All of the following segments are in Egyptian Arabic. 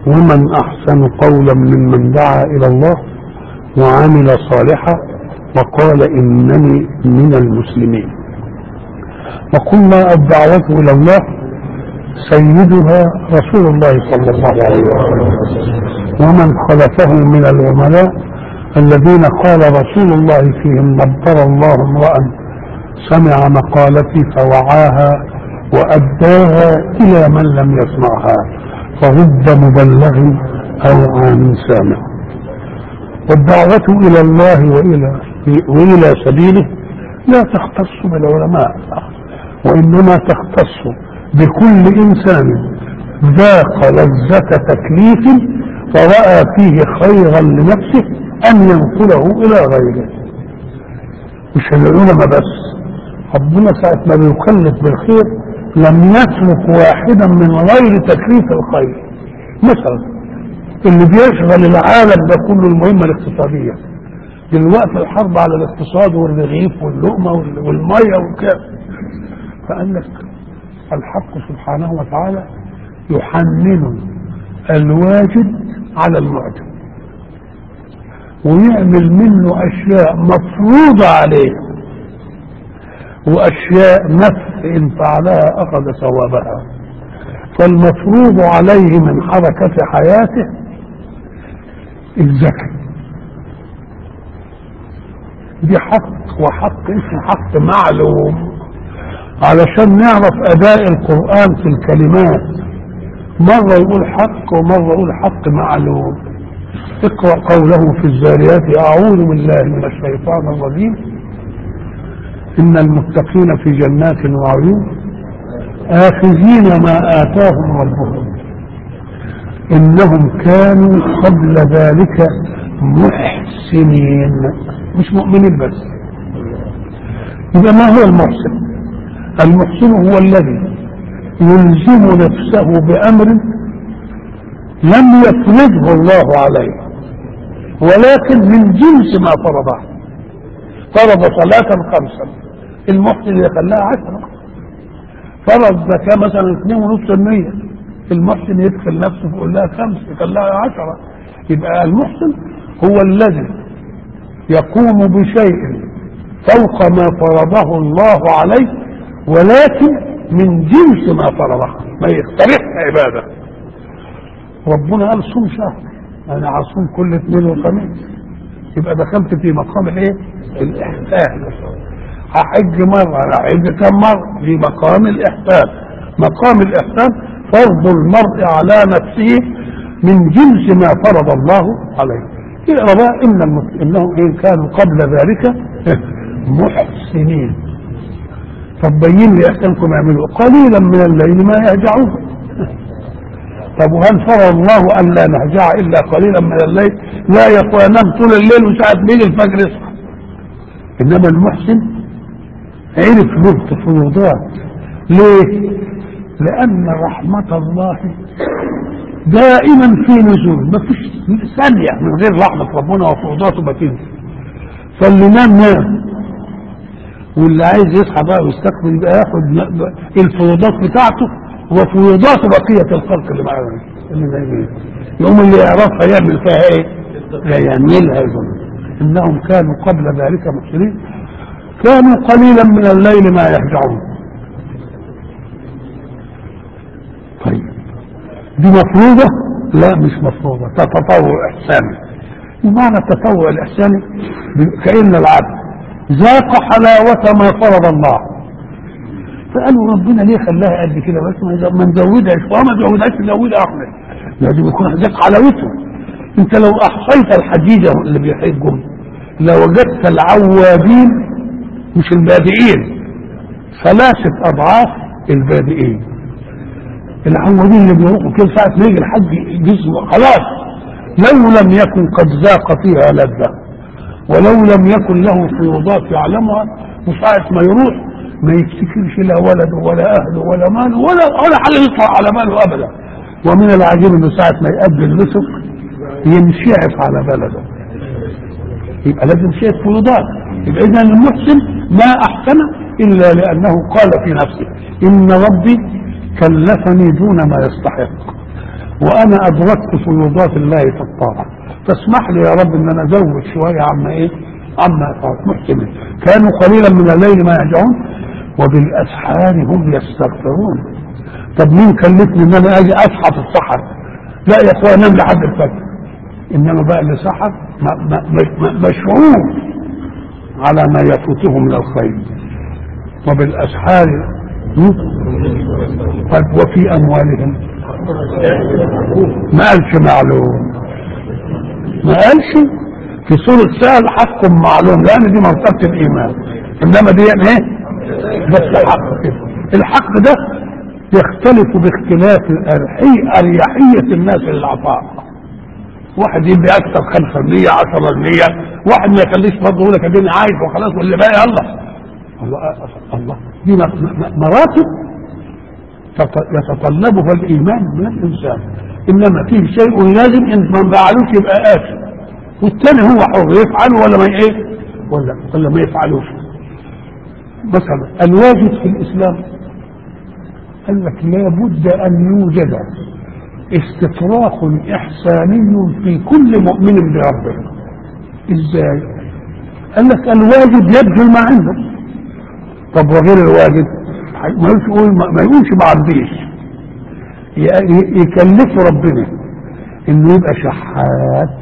ومن أحسن قولا ممن دعا إلى الله وعمل صالحا وقال إنني من المسلمين وقلنا الدعوة إلى الله سيدها رسول الله صلى الله عليه وسلم ومن خلفه من العملاء الذين قال رسول الله فيهم نبر الله امرأ سمع مقالتي فوعاها وأداها إلى من لم يسمعها فرد مبلغ أو عام سامع والدعوة إلى الله وإلى وإلى سبيله لا تختص بالعلماء وإنما تختص بكل إنسان ذاق لذة تكليف فرأى فيه خيرا لنفسه أن ينقله إلى غيره مش العلماء بس ربنا ساعة ما بيكلف بالخير لم يترك واحدا من غير تكليف الخير مثلا اللي بيشغل العالم ده كله المهمة الاقتصادية دلوقتي الحرب على الاقتصاد والرغيف واللقمة والمية وكده فقال لك الحق سبحانه وتعالى يحنن الواجد على المعجب ويعمل منه اشياء مفروضة عليه واشياء نفس ان فعلها اخذ ثوابها فالمفروض عليه من حركة حياته الزكاة دي حق وحق اسمه حق معلوم علشان نعرف اداء القرآن في الكلمات مرة يقول حق ومرة يقول حق معلوم اقرأ قوله في الزاريات أعوذ بالله من الشيطان الرجيم إن المتقين في جنات وعيون آخذين ما آتاهم ربهم إنهم كانوا قبل ذلك محسنين مش مؤمنين بس يبقى ما هو المحسن المحسن هو الذي يلزم نفسه بأمر لم يفرضه الله عليه ولكن من جنس ما فرضه فرض صلاة خمسا المحسن يخليها عشرة فرض زكاة مثلا اثنين ونص المية المحسن يدخل نفسه يقول لها خمس يخليها عشرة يبقى المحسن هو الذي يقوم بشيء فوق ما فرضه الله عليه ولكن من جنس ما فرضه ما يقترح عباده ربنا قال صوم شهر انا عصوم كل اثنين وخميس يبقى دخلت في مقام الايه الاحسان هحج مرة هحج كم مرة في مقام الإحسان مقام الإحسان فرض المرء على نفسه من جنس ما فرض الله عليه اقرا بقى ان المس... انهم ان كانوا قبل ذلك محسنين طب بين لي احسنكم اعملوا قليلا من الليل ما يهجعون طب وهل فرض الله ان لا نهجع الا قليلا من الليل لا يقول انام طول الليل وساعه ما يجي الفجر يصحى انما المحسن عرف له تفوضات ليه لان رحمة الله دائما في نزول ما فيش ثانية من غير رحمة ربنا وفوضاته ما تنزل فاللي نام نام واللي عايز يصحى بقى ويستقبل يبقى ياخد الفوضات بتاعته وفوضات بقية الخلق اللي معاه اللي زي يوم اللي يعرفها يعمل فيها ايه؟ يعملها يظن انهم كانوا قبل ذلك محسنين كانوا قليلا من الليل ما يهجعون طيب دي مفروضة لا مش مفروضة تتطوع إحساني ومعنى التطوع الإحساني كأن العبد ذاق حلاوة ما فرض الله فقالوا ربنا ليه خلاها قد كده بس ما نزودهاش وما نزودهاش نزودها احنا لازم يكون ذاق حلاوته انت لو احصيت الحديده اللي بيحجهم لوجدت العوابين مش البادئين ثلاثة أضعاف البادئين العوابين اللي بيروحوا كل ساعة ما يجي الحج جسمه خلاص لو لم يكن قد ذاق فيها لذة ولو لم يكن له فيوضات يعلمها وساعة ما يروح ما يفتكرش لا ولده ولا أهله ولا ماله ولا ولا حاجة يطلع على ماله أبدا ومن العجيب إنه ساعة ما يقابل الرزق ينشعف على بلده يبقى لازم شيء فيوضات يبقى إذا المحسن ما أحسن إلا لأنه قال في نفسه إن ربي كلفني دون ما يستحق وانا ادركت فيوضات الله في الطاعه فاسمح لي يا رب ان انا ازود شويه عما ايه عما أطاعت. محتمل كانوا قليلا من الليل ما يهجعون وبالاسحار هم يستغفرون طب مين كلفني ان انا اجي اصحى في السحر لا يا اخوان انام لحد الفجر انما بقى اللي سحر م- م- م- مشعور على ما يفوته من الخير وبالاسحار هم؟ طيب وفي اموالهم ما قالش معلوم ما قالش في سورة سهل حق معلوم لأن دي مرتبة الإيمان إنما دي يعني إيه؟ بس حق كده الحق ده يختلف باختلاف الأرحي- أريحية الناس للعطاء واحد يدي أكثر 5% 10% واحد ما يخليش برضه يقول لك اديني عايش وخلاص واللي باقي يلا الله الله دي م- م- مراتب تط- يتطلبها الايمان من الانسان انما فيه شيء لازم ان ما فعلوش يبقى اثم والثاني هو حر يفعله ولا ما ايه ولا ولا ما يفعلوش مثلا الواجب في الاسلام قال لك لابد ان يوجد استطراق احساني في كل مؤمن بربه ازاي قال لك الواجب يبذل ما عنده طب وغير الواجب ما يقولش ما يقولش ما عنديش ي- ي- يكلفه ربنا انه يبقى شحات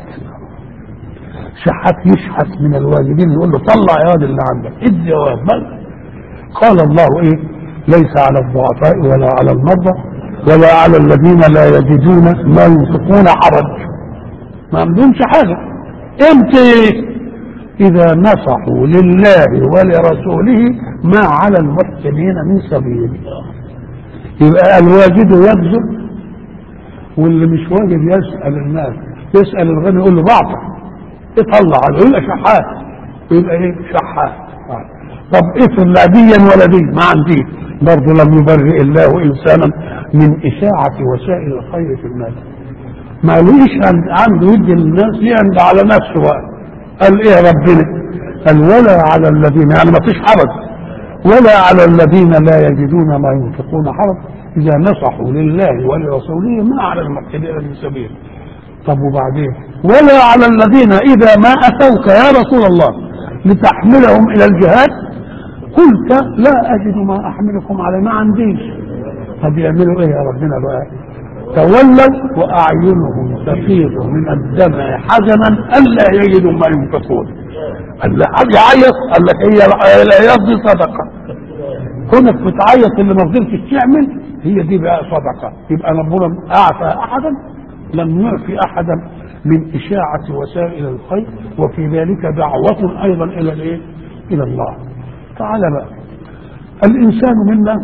شحات يشحت من الواجبين يقول له طلع يا واد اللي عندك ادي يا واد بل قال الله ايه ليس على الضعفاء ولا على المرضى ولا على الذين لا يجدون ما ينفقون حرج ما عندهمش حاجه امتى اذا نصحوا لله ولرسوله ما على المحسنين من سبيل يبقى الواجب يبذل واللي مش واجب يسال الناس يسال الغني يقول له بعطى يطلع عليه يبقى شحات يبقى ايه شحات طب افرض لا ديا ولا دي ما عندي برضه لم يبرئ الله انسانا من اشاعه وسائل الخير في الناس ما ليش عند- عنده يدي للناس يعند على نفسه بقى قال ايه ربنا قال ولا على الذين يعني ما فيش حرج ولا على الذين لا يجدون ما ينفقون حرج اذا نصحوا لله ولرسوله ما على المحسنين من سبيل طب وبعدين ولا على الذين اذا ما اتوك يا رسول الله لتحملهم الى الجهاد قلت لا اجد ما احملكم عليه ما عنديش طب يعملوا ايه يا ربنا بقى تولوا واعينهم تفيض من الدمع حزنا الا يجدوا ما ينفقون قال له حد يعيط قال لك هي العياط دي صدقه كونك بتعيط اللي ما قدرتش تعمل هي دي بقى صدقه يبقى ربنا اعفى احدا لم يعفي احدا من اشاعه وسائل الخير وفي ذلك دعوه ايضا الى الايه؟ الى الله. تعالى بقى الانسان منا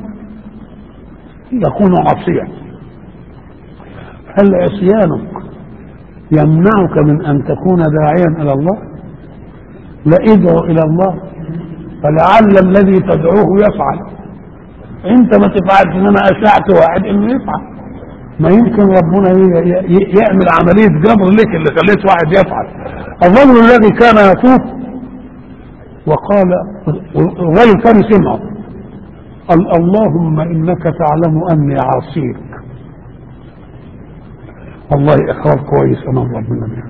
يكون عصيا هل عصيانك يمنعك من ان تكون داعيا الى الله؟ لا ادعو الى الله فلعل الذي تدعوه يفعل انت ما تفعلش ان انا اشعت واحد انه يفعل ما يمكن ربنا ي- ي- يعمل عمليه جبر لك اللي خليت واحد يفعل الرجل الذي كان يطوف وقال الرجل كان سمعه قال اللهم انك تعلم اني عاصيك والله اقرار كويس امام ربنا بيه.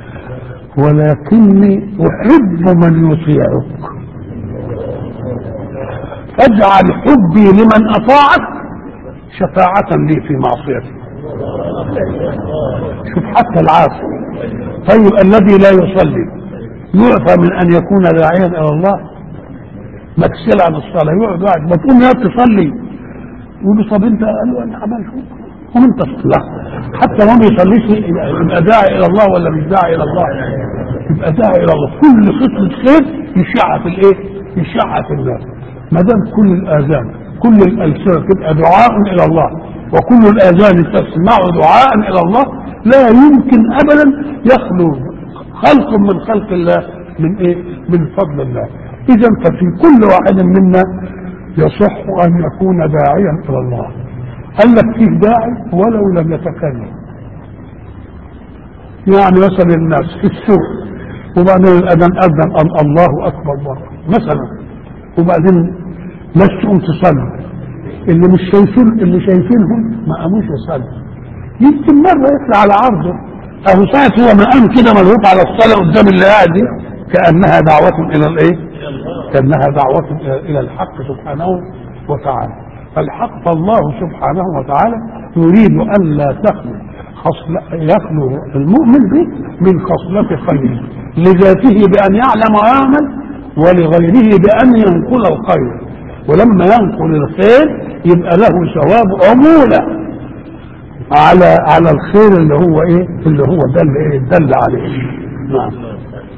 ولكني احب من يطيعك فاجعل حبي لمن اطاعك شفاعة لي في معصيتي شوف حتى العاصي طيب الذي لا يصلي يعفى من ان يكون داعيا الى الله مكسل عن الصلاه يقعد قاعد ما تقوم يا تصلي يقول له طب انت قال له انا عملت قوم انت صلى حتى ما بيصليش يبقى داعي الى الله ولا مش داعي الى الله يبقى داعي الى الله كل خصله خير يشعها في الايه؟ يشعها في الناس ما دام كل الاذان كل الالسنه تبقى دعاء الى الله وكل الاذان تسمع دعاء الى الله لا يمكن ابدا يخلو خلق من خلق الله من ايه؟ من فضل الله اذا ففي كل واحد منا يصح ان يكون داعيا الى الله قال لك فيه داعي ولو لم يتكلم يعني مثلا الناس في السوق وبعدين الاذان اذن أم الله اكبر بره مثلا وبعدين ناس تقوم تصلي اللي مش شايفين اللي شايفينهم ما قاموش يصلوا يمكن مرة يطلع على عرضه أهو ساعة هو ما قام كده ملهوف على الصلاة قدام اللي قاعد دي كأنها دعوة إلى الإيه؟ كأنها دعوة إلى الحق سبحانه وتعالى فالحق فالله سبحانه وتعالى يريد أن لا تخلو خصل يخلو المؤمن به من خصلة خير لذاته بأن يعلم ويعمل ولغيره بأن ينقل الخير ولما ينقل الخير يبقى له ثواب عمولة على على الخير اللي هو ايه اللي هو دل ايه دل عليه نعم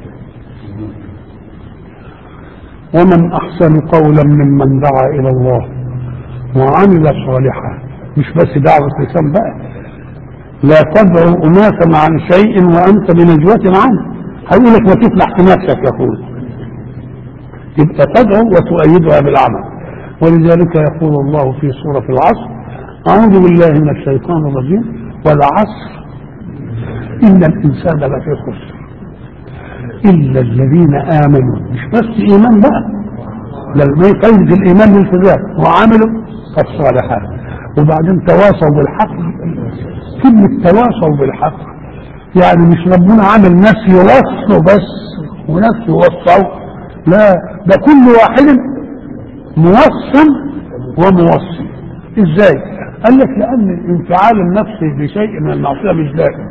ومن احسن قولا ممن دعا الى الله وعمل صالحا مش بس دعوة لسان بقى لا تدعو اناسا عن شيء وانت بنجوة عنه هيقول لك ما تفلح في نفسك يا اخوي يبقى تدعو وتؤيدها بالعمل ولذلك يقول الله في سورة العصر أعوذ بالله من الشيطان الرجيم والعصر إن الإنسان لفي خسر إلا الذين آمنوا مش بس إيمان بقى لما يقيد الإيمان بالالتزام وعملوا الصالحات وبعدين تواصوا بالحق كلمة تواصوا بالحق يعني مش ربنا عامل ناس يوصوا بس وناس يوصوا لا ده كل واحد موصل وموصي ازاي قال لك لان الانفعال النفسي بشيء من المعصيه مش دائم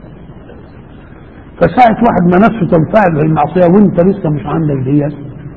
فساعة واحد ما نفسه تنفعل بالمعصية وانت لسه مش عندك ديت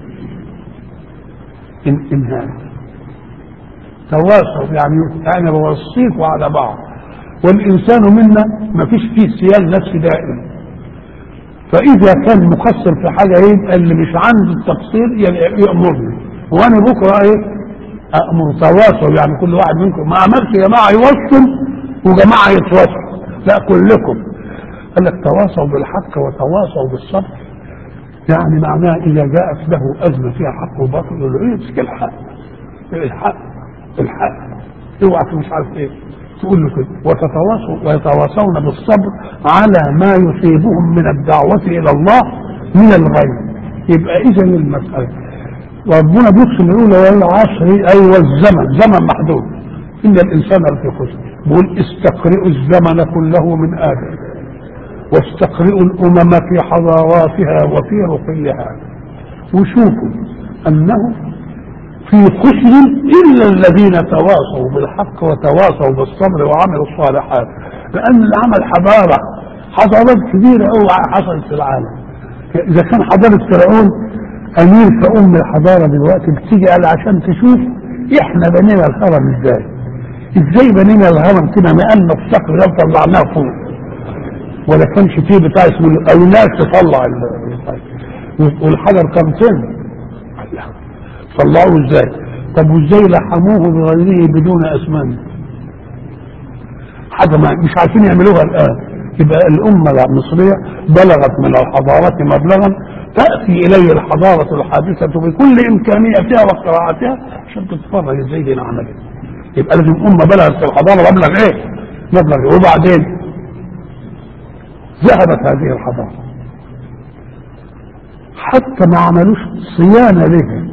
إن انهاك تواصل يعني انا بوصيكوا على بعض والانسان منا ما فيش فيه سيال نفسي دائم فاذا كان مقصر في حاجه يبقى اللي مش عنده التقصير يامرني وانا بكره ايه امر تواصل يعني كل واحد منكم ما عملش جماعه يوصل وجماعه يتوصل لا كلكم قال لك تواصوا بالحق وتواصوا بالصبر يعني معناه اذا جاءت له ازمه فيها حق وباطل يقول له امسك الحق الحق الحق اوعى مش عارف ايه تقول له كده وتتواصوا ويتواصون بالصبر على ما يصيبهم من الدعوه الى الله من الغيب يبقى اذا المساله ربنا بيقسم يقول والعصر ايوه الزمن زمن محدود ان الانسان لفي خسر بيقول استقرئوا الزمن كله من ادم واستقرئوا الامم في حضاراتها وفي رقيها وشوفوا انه في خسر الا الذين تواصوا بالحق وتواصوا بالصبر وعملوا الصالحات لان العمل حضاره حضارات كبيره قوي حصلت في العالم اذا كان حضاره فرعون امير في ام الحضاره دلوقتي بتيجي قال عشان تشوف احنا بنينا الهرم ازاي ازاي بنينا الهرم كده نقلنا الصخر ده وطلعناه فوق ولا كانش فيه بتاع اسمه او ناس تطلع والحجر كان طن طلعوه ازاي طب وازاي لحموه بغيره بدون اسمان حاجه ما مش عارفين يعملوها الان يبقى الامه المصريه بلغت من الحضاره مبلغا تأتي إليه الحضارة الحادثة بكل إمكانياتها واختراعاتها عشان تتفرج إزاي دي عملت يبقى لازم أمة بلغت في الحضارة مبلغ إيه؟ مبلغ إيه؟ وبعدين ذهبت هذه الحضارة حتى ما عملوش صيانة لها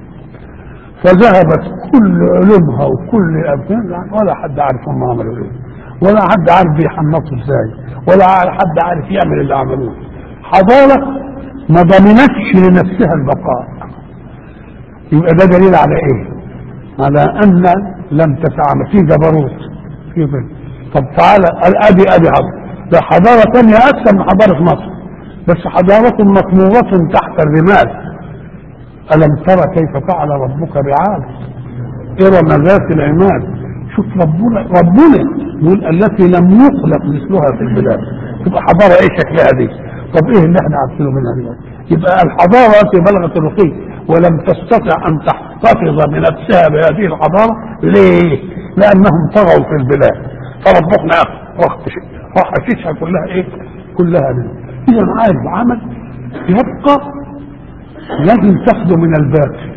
فذهبت كل علومها وكل أبناء ولا حد عارف هم عملوا إيه ولا حد عارف بيحنطوا إزاي ولا حد عارف يعمل اللي عملوه حضارة ما ضمنتش لنفسها البقاء يبقى ده دليل على ايه على ان لم تتعامل في جبروت في بل. طب تعالى ادي ادي حضر ده حضارة تانية اكثر من حضارة مصر بس حضارة مطمورة تحت الرمال الم ترى كيف فعل ربك بعاد ارم ذات العماد شوف ربنا ربنا يقول التي لم يخلق مثلها في البلاد تبقى حضارة ايه شكلها دي طب ايه اللي احنا عارفينه منها دلوقتي يبقى الحضارة التي بلغت الرقي ولم تستطع ان تحتفظ بنفسها بهذه الحضارة ليه لانهم طغوا في البلاد فربحنا راح حشيشها كلها ايه كلها منه اذا عايز عمل يبقى لازم تاخده من الباقي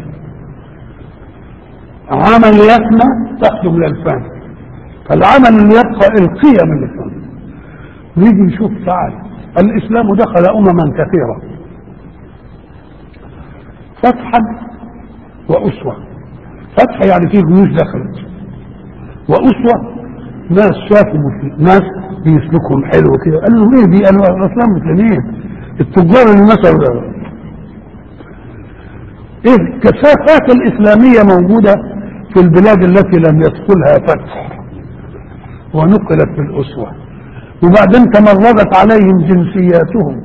عمل يفنى تاخده من الفن فالعمل اللي يبقى القيم اللي فيه نيجي نشوف تعالى الاسلام دخل امما كثيره فتحا واسوه فتح يعني فيه جيوش دخلت واسوه ناس شافوا مسلم ناس بيسلكهم حلو كده قال لهم ايه دي قالوا الاسلام مسلمين التجار اللي نشروا ده ايه الكثافات الاسلاميه موجوده في البلاد التي لم يدخلها فتح ونقلت بالاسوه وبعدين تمردت عليهم جنسياتهم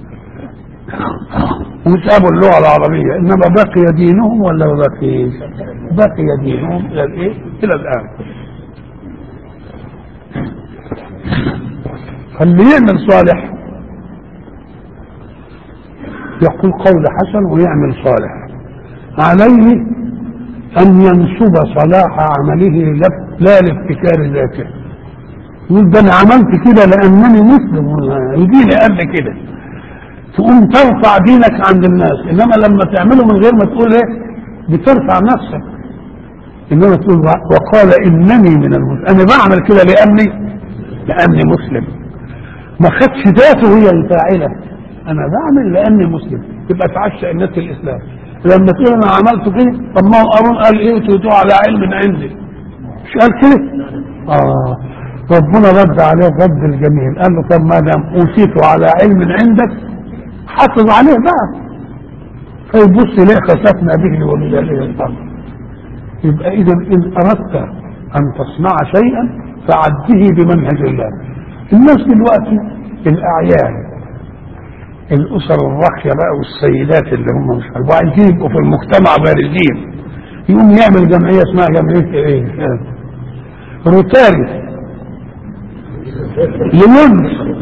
وسابوا اللغه العربيه انما بقي دينهم ولا ما بقي بقي دينهم الى الايه الى الان فاللي يعمل صالح يقول قول حسن ويعمل صالح عليه ان ينسب صلاح عمله لا لابتكار ذاته يقول ده انا عملت كده لانني مسلم يجي لي قبل كده تقوم ترفع دينك عند الناس انما لما تعمله من غير ما تقول ايه بترفع نفسك انما تقول وقال انني من المسلم انا بعمل كده لاني لاني مسلم ما خدش ذاته هي الفاعله انا بعمل لاني مسلم تبقى تعشى الناس الاسلام لما تقول انا عملت كده طب ما هو قارون قال ايه وتوتوا على علم عندي مش قال كده اه ربنا رد عليه الرد الجميل قال له طب ما دام اوتيت على علم عندك حافظ عليه بقى فيبص ليه خسفنا به وبدليل الامر يبقى اذا ان اردت ان تصنع شيئا فعده بمنهج الله الناس دلوقتي الاعيان الاسر الراقيه بقى والسيدات اللي هم مش عارف وعايزين يبقوا في المجتمع بارزين يقوم يعمل جمعيه اسمها جمعيه ايه؟ روتاري لمنز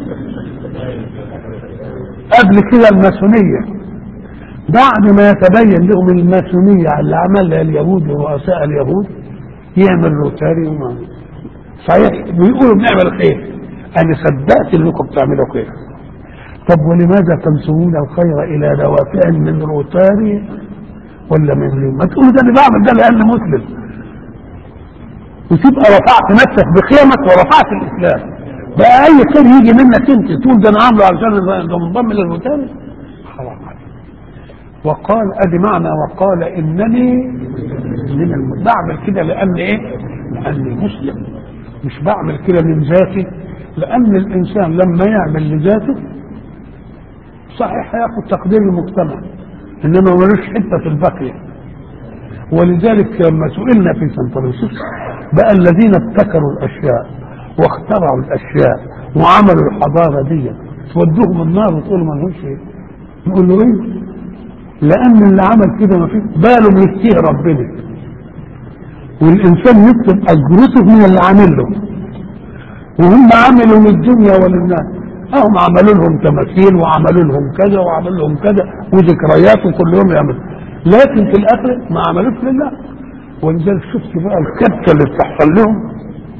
قبل كده الماسونيه بعد ما يتبين لهم الماسونيه اللي عملها اليهود ورؤساء اليهود يعمل روتاري وما صحيح بيقولوا بنعمل خير انا صدقت انكم بتعملوا خير طب ولماذا تنسبون الخير الى دوافع من روتاري ولا من ليه؟ ما تقولوا ده اللي بعمل ده لان مسلم وتبقى رفعت نفسك بقيمك ورفعت الاسلام بقى اي خير يجي منك انت تقول ده انا عامله علشان ده منضم للروتاري حرام عليك وقال ادي معنى وقال انني من الم... بعمل كده لان ايه؟ لاني مسلم مش بعمل كده من ذاتي لان الانسان لما يعمل لذاته صحيح هياخد تقدير المجتمع انما ملوش حته في البقيه ولذلك لما سئلنا في سان فرانسيسكو بقى الذين ابتكروا الاشياء واخترعوا الاشياء وعملوا الحضاره دي تودوهم النار وتقول ما لهمش ايه نقول له ايه لان اللي عمل كده ما فيه باله من يشتيه ربنا والانسان يكتب اجرته من اللي عامل له وهم عملوا من الدنيا وللناس هم عملوا لهم تماثيل وعملوا لهم كذا وعملوا لهم كذا وذكريات وكل يوم يعمل لكن في الاخر ما عملوش لله ولذلك شفت بقى الكبته اللي بتحصل لهم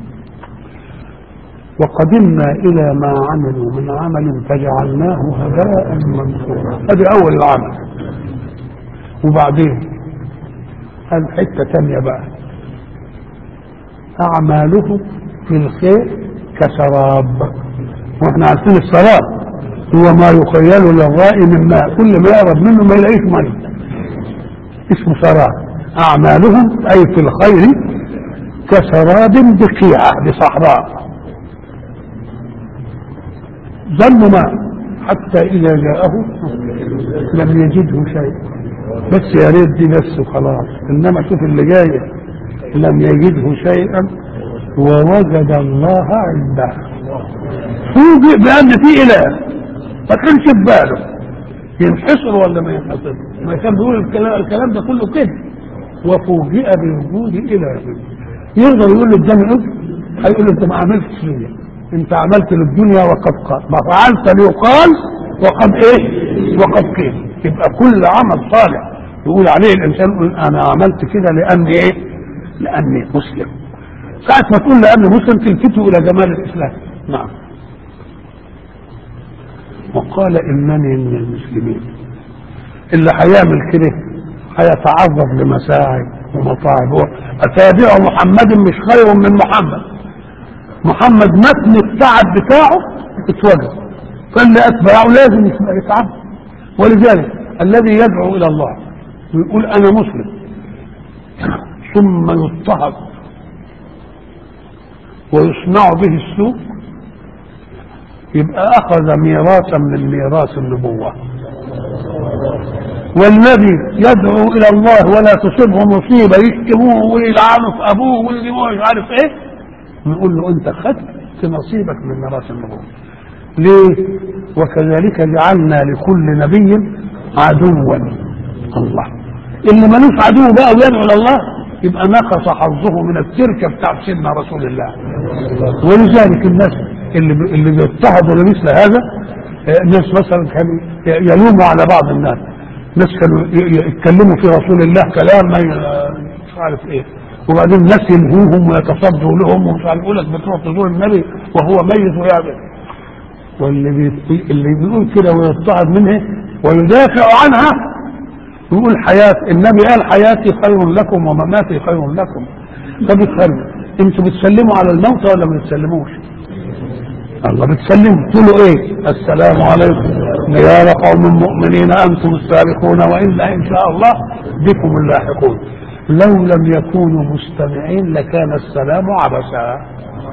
وقدمنا الى ما عملوا من عمل فجعلناه هباء منثورا هذه اول العمل وبعدين قال حته ثانيه بقى اعمالهم في الخير كسراب واحنا عارفين السراب هو ما يخيل للرائي من ماء كل ما يقرب منه ما يلاقيش ميه اسمه سراب اعمالهم اي في الخير كسراب بقيعه بصحراء ظن ماء حتى اذا جاءه لم يجده شيء بس يا ريت دي بس وخلاص انما شوف اللي جاي لم يجده شيئا ووجد الله عنده فوجئ بان في اله ما كانش في باله ينحصر ولا ما ينحصر ما كان بيقول الكلام, الكلام ده كله كده وفوجئ بوجود اله يقدر يقول له اداني عذر هيقول له انت ما عملتش ليا انت عملت للدنيا وقد قال ما فعلت ليقال وقد ايه وقد قيل يبقى كل عمل صالح يقول عليه الانسان يقول انا عملت كده لاني ايه لاني مسلم ساعة ما تقول لاني مسلم تلفتوا الى جمال الاسلام نعم وقال انني من المسلمين اللي هيعمل كده هيتعرض لمساعب ومصاعب هو اتابع محمد مش خير من محمد محمد متن التعب بتاعه اتوجد فاللي اتبعه لازم يتعب ولذلك الذي يدعو الى الله ويقول انا مسلم ثم يضطهد ويصنع به السوء يبقى أخذ ميراثا من ميراث النبوة والذي يدعو إلى الله ولا تصبه مصيبة يشتموه ويلعنوا في أبوه واللي مش عارف إيه نقول له أنت خدت نصيبك من ميراث النبوة ليه؟ وكذلك جعلنا لكل نبي عدوا الله اللي ملوش عدو بقى ويدعو الى الله يبقى نقص حظه من التركه بتاع سيدنا رسول الله ولذلك الناس اللي اللي بيضطهدوا لمثل هذا ناس مثلا كانوا يلوموا على بعض الناس ناس كانوا يتكلموا في رسول الله كلام ما مش عارف ايه وبعدين الناس ينهوهم ويتصدوا لهم ومش عارف يقول لك بتروح تزور النبي وهو ميت ويعمل واللي بي... اللي بيقول كده ويضطهد منه ويدافع عنها يقول حياة النبي قال حياتي خير لكم ومماتي خير لكم طب اتخلوا انتوا بتسلموا على الموتى ولا ما بتسلموش؟ الله بتسلموا تقولوا ايه؟ السلام عليكم يا قوم مؤمنين انتم السابقون والا ان شاء الله بكم اللاحقون لو لم يكونوا مستمعين لكان السلام عبثا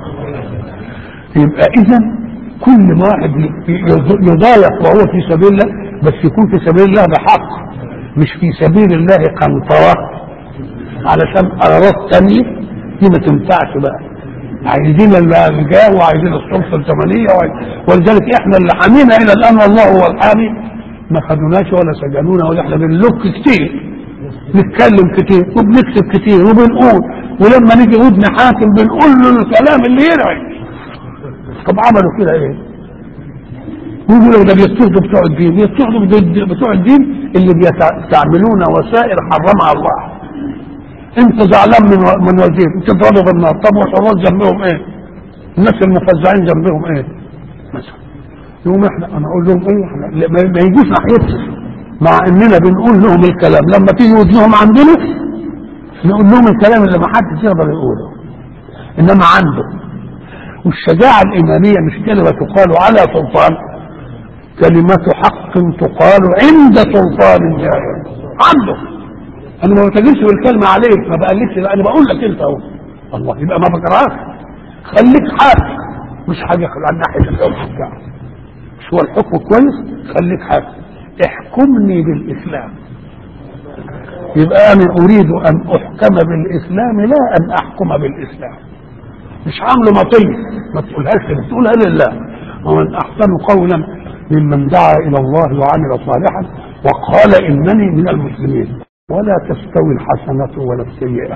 يبقى اذا كل واحد يضايق وهو في سبيل الله بس يكون في سبيل الله بحق مش في سبيل الله قنطرة علشان أغراض تانية دي ما تنفعش بقى عايزين الجاه وعايزين السلطة الزمنية ولذلك احنا اللي حامينا الى الان والله هو الحامي ما خدوناش ولا سجنونا ولا احنا بنلوك كتير نتكلم كتير وبنكتب كتير وبنقول ولما نيجي ودن حاكم بنقول له الكلام اللي يرعي طب عملوا كده ايه؟ يقولوا ده بيضطهدوا بتوع الدين بيضطهدوا بتوع الدين اللي بيستعملون وسائل حرمها الله انت زعلان من من وزير تضربه بالنار طب والحراس ذنبهم ايه؟ الناس المفزعين ذنبهم ايه؟ مثلا يقوم احنا انا اقول لهم ايه احنا ما يجوش ناحيتنا مع اننا بنقول لهم الكلام لما تيجي ودنهم عندنا نقول لهم الكلام اللي ما حدش يقدر يقوله انما عنده والشجاعه الايمانيه مش كلمه تقال على سلطان كلمة حق تقال عند سلطان جاهل عنده انا ما بتجيش بالكلمة عليك ما بقلكش لا انا بقول لك انت اهو الله يبقى ما بكرهاش خليك حاكم مش حاجة عن ناحية الحكم بتاعك مش هو الحكم كويس خليك حاكم احكمني بالاسلام يبقى انا اريد ان احكم بالاسلام لا ان احكم بالاسلام مش عامله مطيه ما تقولهاش كده تقولها لله ومن احسن قولا ممن دعا الى الله وعمل صالحا وقال انني من المسلمين ولا تستوي الحسنة ولا السيئة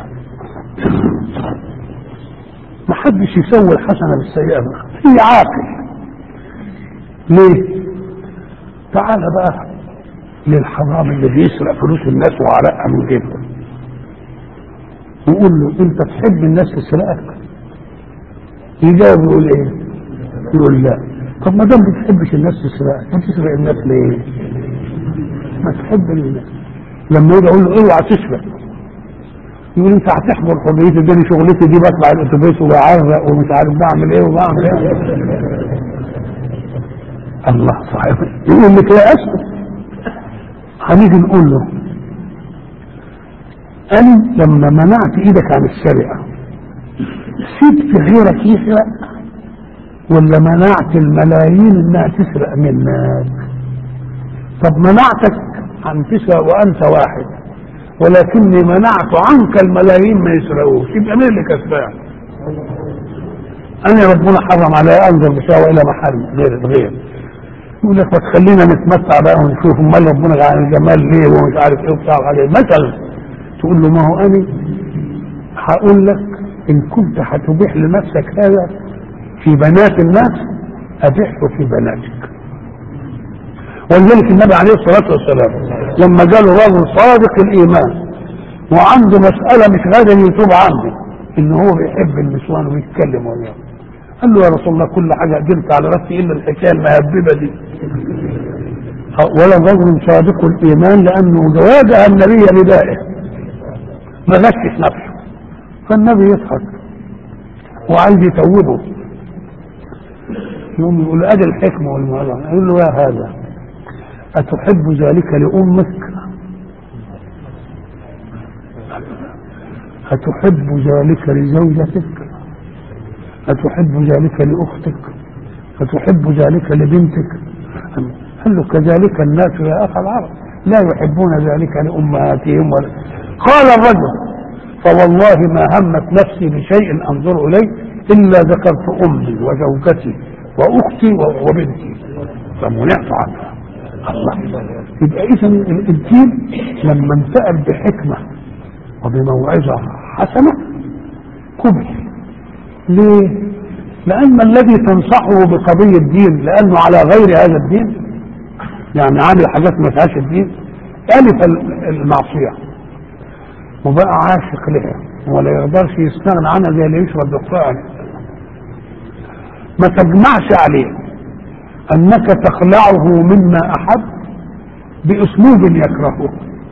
ما حدش يسوي الحسنة بالسيئة هي عاقل ليه تعال بقى للحرام اللي بيسرق فلوس الناس وعرقها من جيبهم ويقول له انت تحب الناس تسرقك يجاوب يقول ايه يقول لا طب ما دام بتحبش الناس تسرقك ما تسرق الناس ليه ما تحب الناس لما يجي اقول له اوعى تسرق يقول انت هتحضر حريتي دي شغلتي دي بطلع الاتوبيس وبعرق ومش عارف بعمل ايه وبعمل ايه الله صحيح يقول لك يا اسف هنيجي نقول له انا لما منعت ايدك عن السرقه سبت غيرك يسرق ولا منعت الملايين انها تسرق منك طب منعتك عن تسرق وانت واحد ولكني منعت عنك الملايين ما يسرقوش يبقى مين اللي كسبان انا ربنا حرم علي انظر بشاوة الى محل غير غير يقول لك ما تخلينا نتمتع بقى ونشوف امال ربنا على الجمال ليه ومش عارف ايه وبتاع عليه مثلا تقول له ما هو انا هقول لك ان كنت هتبيح لنفسك هذا في بنات الناس ابيحه في بناتك ولذلك النبي عليه الصلاه والسلام لما جاله رجل صادق الايمان وعنده مساله مش قادر يتوب عنه ان هو بيحب النسوان ويتكلم وياه قال له يا رسول الله كل حاجه قدرت على نفسي الا الحكايه المهببه دي ولا رجل صادق الايمان لانه واجه النبي بدائه ما غشش نفسه فالنبي يضحك وعايز يتوبه يقوم يقول ادي الحكمه والموعظه يقول له يا هذا اتحب ذلك لامك أتحب ذلك لزوجتك أتحب ذلك لأختك أتحب ذلك لبنتك قال له كذلك الناس يا أخ العرب لا يحبون ذلك لأمهاتهم ولا قال الرجل فوالله ما همت نفسي بشيء أنظر إليه إلا ذكرت أمي وزوجتي وأختي وبنتي فمنعت عنها الله يبقى إذا الدين لما انتقل بحكمة وبموعظة حسنة قبل ليه؟ لأن الذي تنصحه بقضية الدين لأنه على غير هذا الدين يعني عامل حاجات ما فيهاش الدين ألف المعصية وبقى عاشق لها ولا يقدرش يستغنى عنها زي اللي يشرب دخان ما تجمعش عليه أنك تخلعه مما أحب بأسلوب يكرهه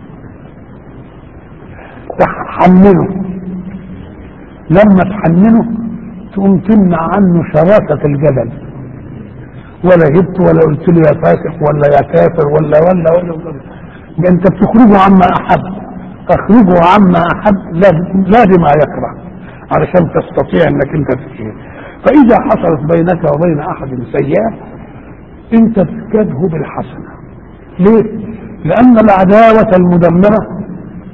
تحننه لما تحننه تقوم تمنع عنه شراسة الجبل ولا جبت ولا قلت له يا فاسق ولا يا كافر ولا ولا ولا, ولا. ده انت بتخرجه عما احب تخرجه عما احب لازم ما يكره علشان تستطيع انك انت تسير فاذا حصلت بينك وبين احد سيئه انت تجده بالحسنه ليه لان العداوه المدمره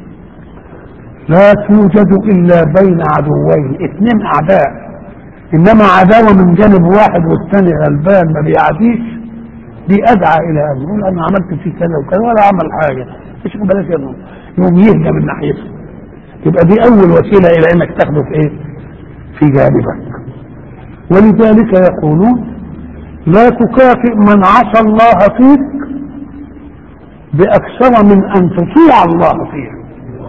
لا توجد الا بين عدوين اثنين اعداء انما عداوه من جانب واحد والثاني غلبان ما بيعديش دي ادعى الى ان يقول انا عملت فيه كذا وكذا ولا عمل حاجه مش بلاش يوم يوم يهدى من ناحيته يبقى دي اول وسيله الى انك تاخده في ايه؟ في جانبك ولذلك يقولون لا تكافئ من عصى الله فيك باكثر من ان تطيع الله فيه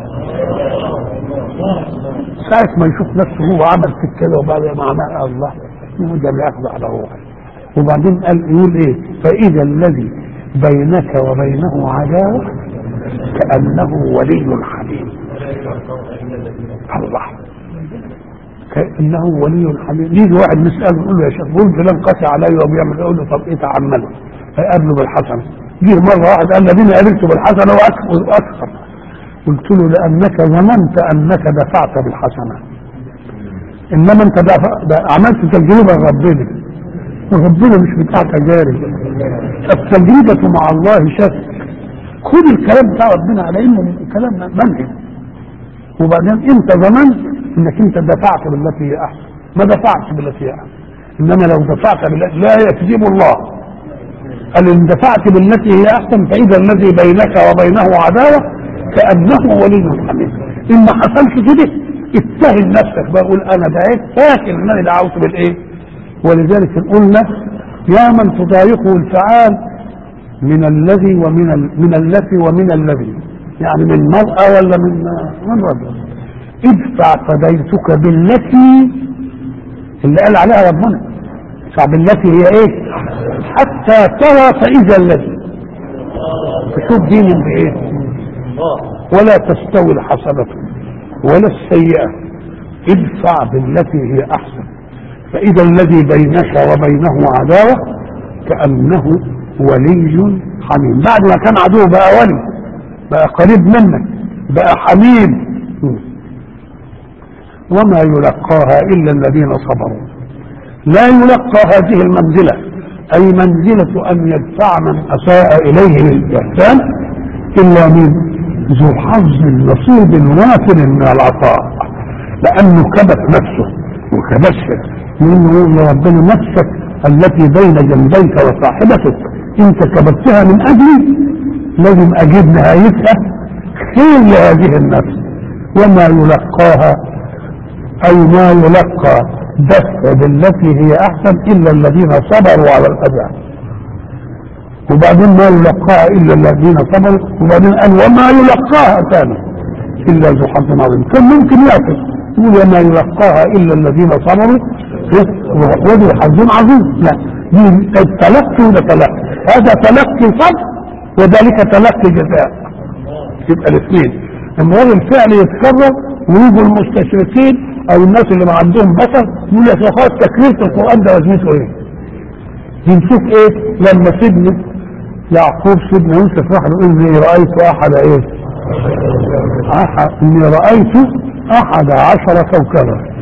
ساعة ما يشوف نفسه هو عمل في كده وبعد ما عمل الله هو ده اللي ياخذ على روحه وبعدين قال يقول ايه فاذا الذي بينك وبينه عداوه كانه ولي حميم الله كانه ولي حميم يجي واحد نساله نقول له يا شيخ قول فلان قاسي عليا وبيعمل يقول له طب ايه تعمله فيقابله بالحسنه جه مره واحد قال الذين قابلته بالحسنه واكثر قلت له لانك ظننت انك دفعت بالحسنه انما انت دفع عملت تجربه لربنا ربنا مش بتاع تجارب التجربه مع الله شك خد الكلام بتاع ربنا على انه كلام منهج وبعدين انت ظننت انك انت دفعت بالتي هي احسن ما دفعتش بالتي هي احسن انما لو دفعت بالتي لا يكذب الله قال ان دفعت بالتي هي احسن فاذا الذي بينك وبينه عداوه كانه ولي حميد ان ما حصلش كده اتهم نفسك بقول انا دعيت فاكر ان انا دعوت بالايه ولذلك قلنا يا من تضايقه الفعال من الذي ومن ال... من التي ومن الذي يعني من مرأة ولا من من رجل ادفع فديتك بالتي اللي قال عليها ربنا ادفع بالتي هي ايه حتى ترى فاذا الذي تشوف دين بايه ولا تستوي الحسنة ولا السيئة ادفع بالتي هي أحسن فإذا الذي بينك وبينه عداوة كأنه ولي حميم بعد ما كان عدو بقى ولي بقى قريب منك بقى حميم وما يلقاها إلا الذين صبروا لا يلقى هذه المنزلة أي منزلة أن يدفع من أساء إليه الإحسان إلا من ذو حظ نصيب وافر من العطاء لانه كبت نفسه وكبسها لانه يقول ربنا نفسك التي بين جنبيك وصاحبتك انت كبتها من اجلي لازم اجيب نهايتها خير لهذه النفس وما يلقاها اي ما يلقى دفع بالتي هي احسن الا الذين صبروا على الاذى وبعدين ما يلقاها الا الذين صبروا وبعدين قال وما يلقاها ثاني الا ذو حظ عظيم كان ممكن يعكس يقول وما يلقاها الا الذين صبروا وذو حظ عظيم لا دي التلقي وده تلقي هذا تلقي صبر وذلك تلقي جزاء يبقى الاثنين لما هو الفعل يتكرر ويجوا المستشرقين او الناس اللي ما عندهم بشر يقول لك يا اخوات تكرير القران ده لازمته ايه؟ بنشوف ايه لما سيدنا يعقوب سيدنا يوسف راح له اني رايت احد ايه؟ أحد اني رايت احد عشر كوكبا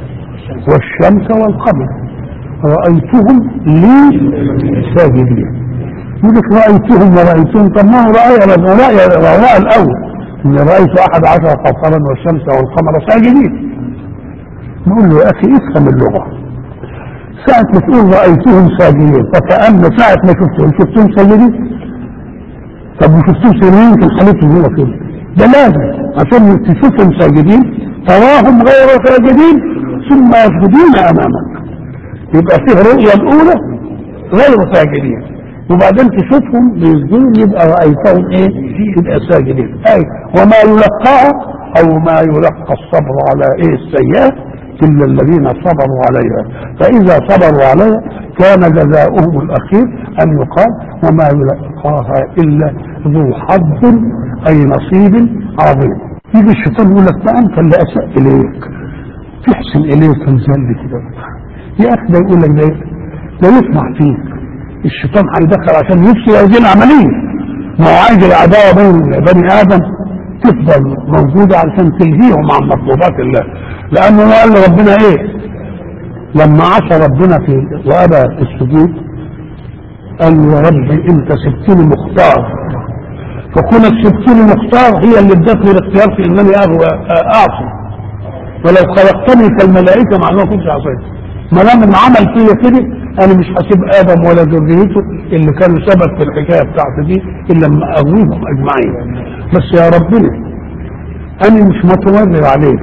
والشمس والقمر رأيتهم لي ساجدين يقول لك رأيتهم ورأيتهم طب ما هو رأي رأي رأي الأول إن رأيت أحد عشر كوكبا والشمس والقمر ساجدين نقول له يا أخي افهم اللغة ساعة ما تقول رأيتهم ساجدين فكأن ساعة ما شفتهم شفتهم ساجدين طب وشفتهم ساجدين يمكن حالتهم هو كده ده لازم عشان تشوفهم ساجدين تراهم غير ساجدين ثم يسجدون أمامك يبقى فيه الرؤية الأولى غير ساجدين وبعدين تشوفهم بيسجدون يبقى رأيتهم ايه يبقى ساجدين اي وما يلقاها او ما يلقى الصبر على ايه السيئات الا الذين صبروا عليها فاذا صبروا عليها كان جزاؤهم الاخير ان يقال وما يلقاها الا ذو حظ اي نصيب عظيم يجي الشيطان يقول لك ما انت اللي اساء اليك تحسن اليك الجلد كده يا اخي ده يقول لك ده ده يطمع فيك الشيطان هيدخل عشان يفسد هذه العمليه ما هو عايز العداوه بين بني ادم تفضل موجوده علشان تلهيهم عن مطلوبات الله لانه هو قال لربنا ايه لما عصى ربنا في وابى السجود قال له يا رب انت سبتني مختار فكونك سبتني مختار هي اللي ادتني الاختيار في انني اعصي ولو خلقتني كالملائكه مع انه كنت عصيت ما دام العمل فيا كده انا مش هسيب ادم ولا ذريته اللي كانوا سبب في الحكايه بتاعتي دي الا لما اغويهم اجمعين بس يا ربنا انا مش متمرد عليك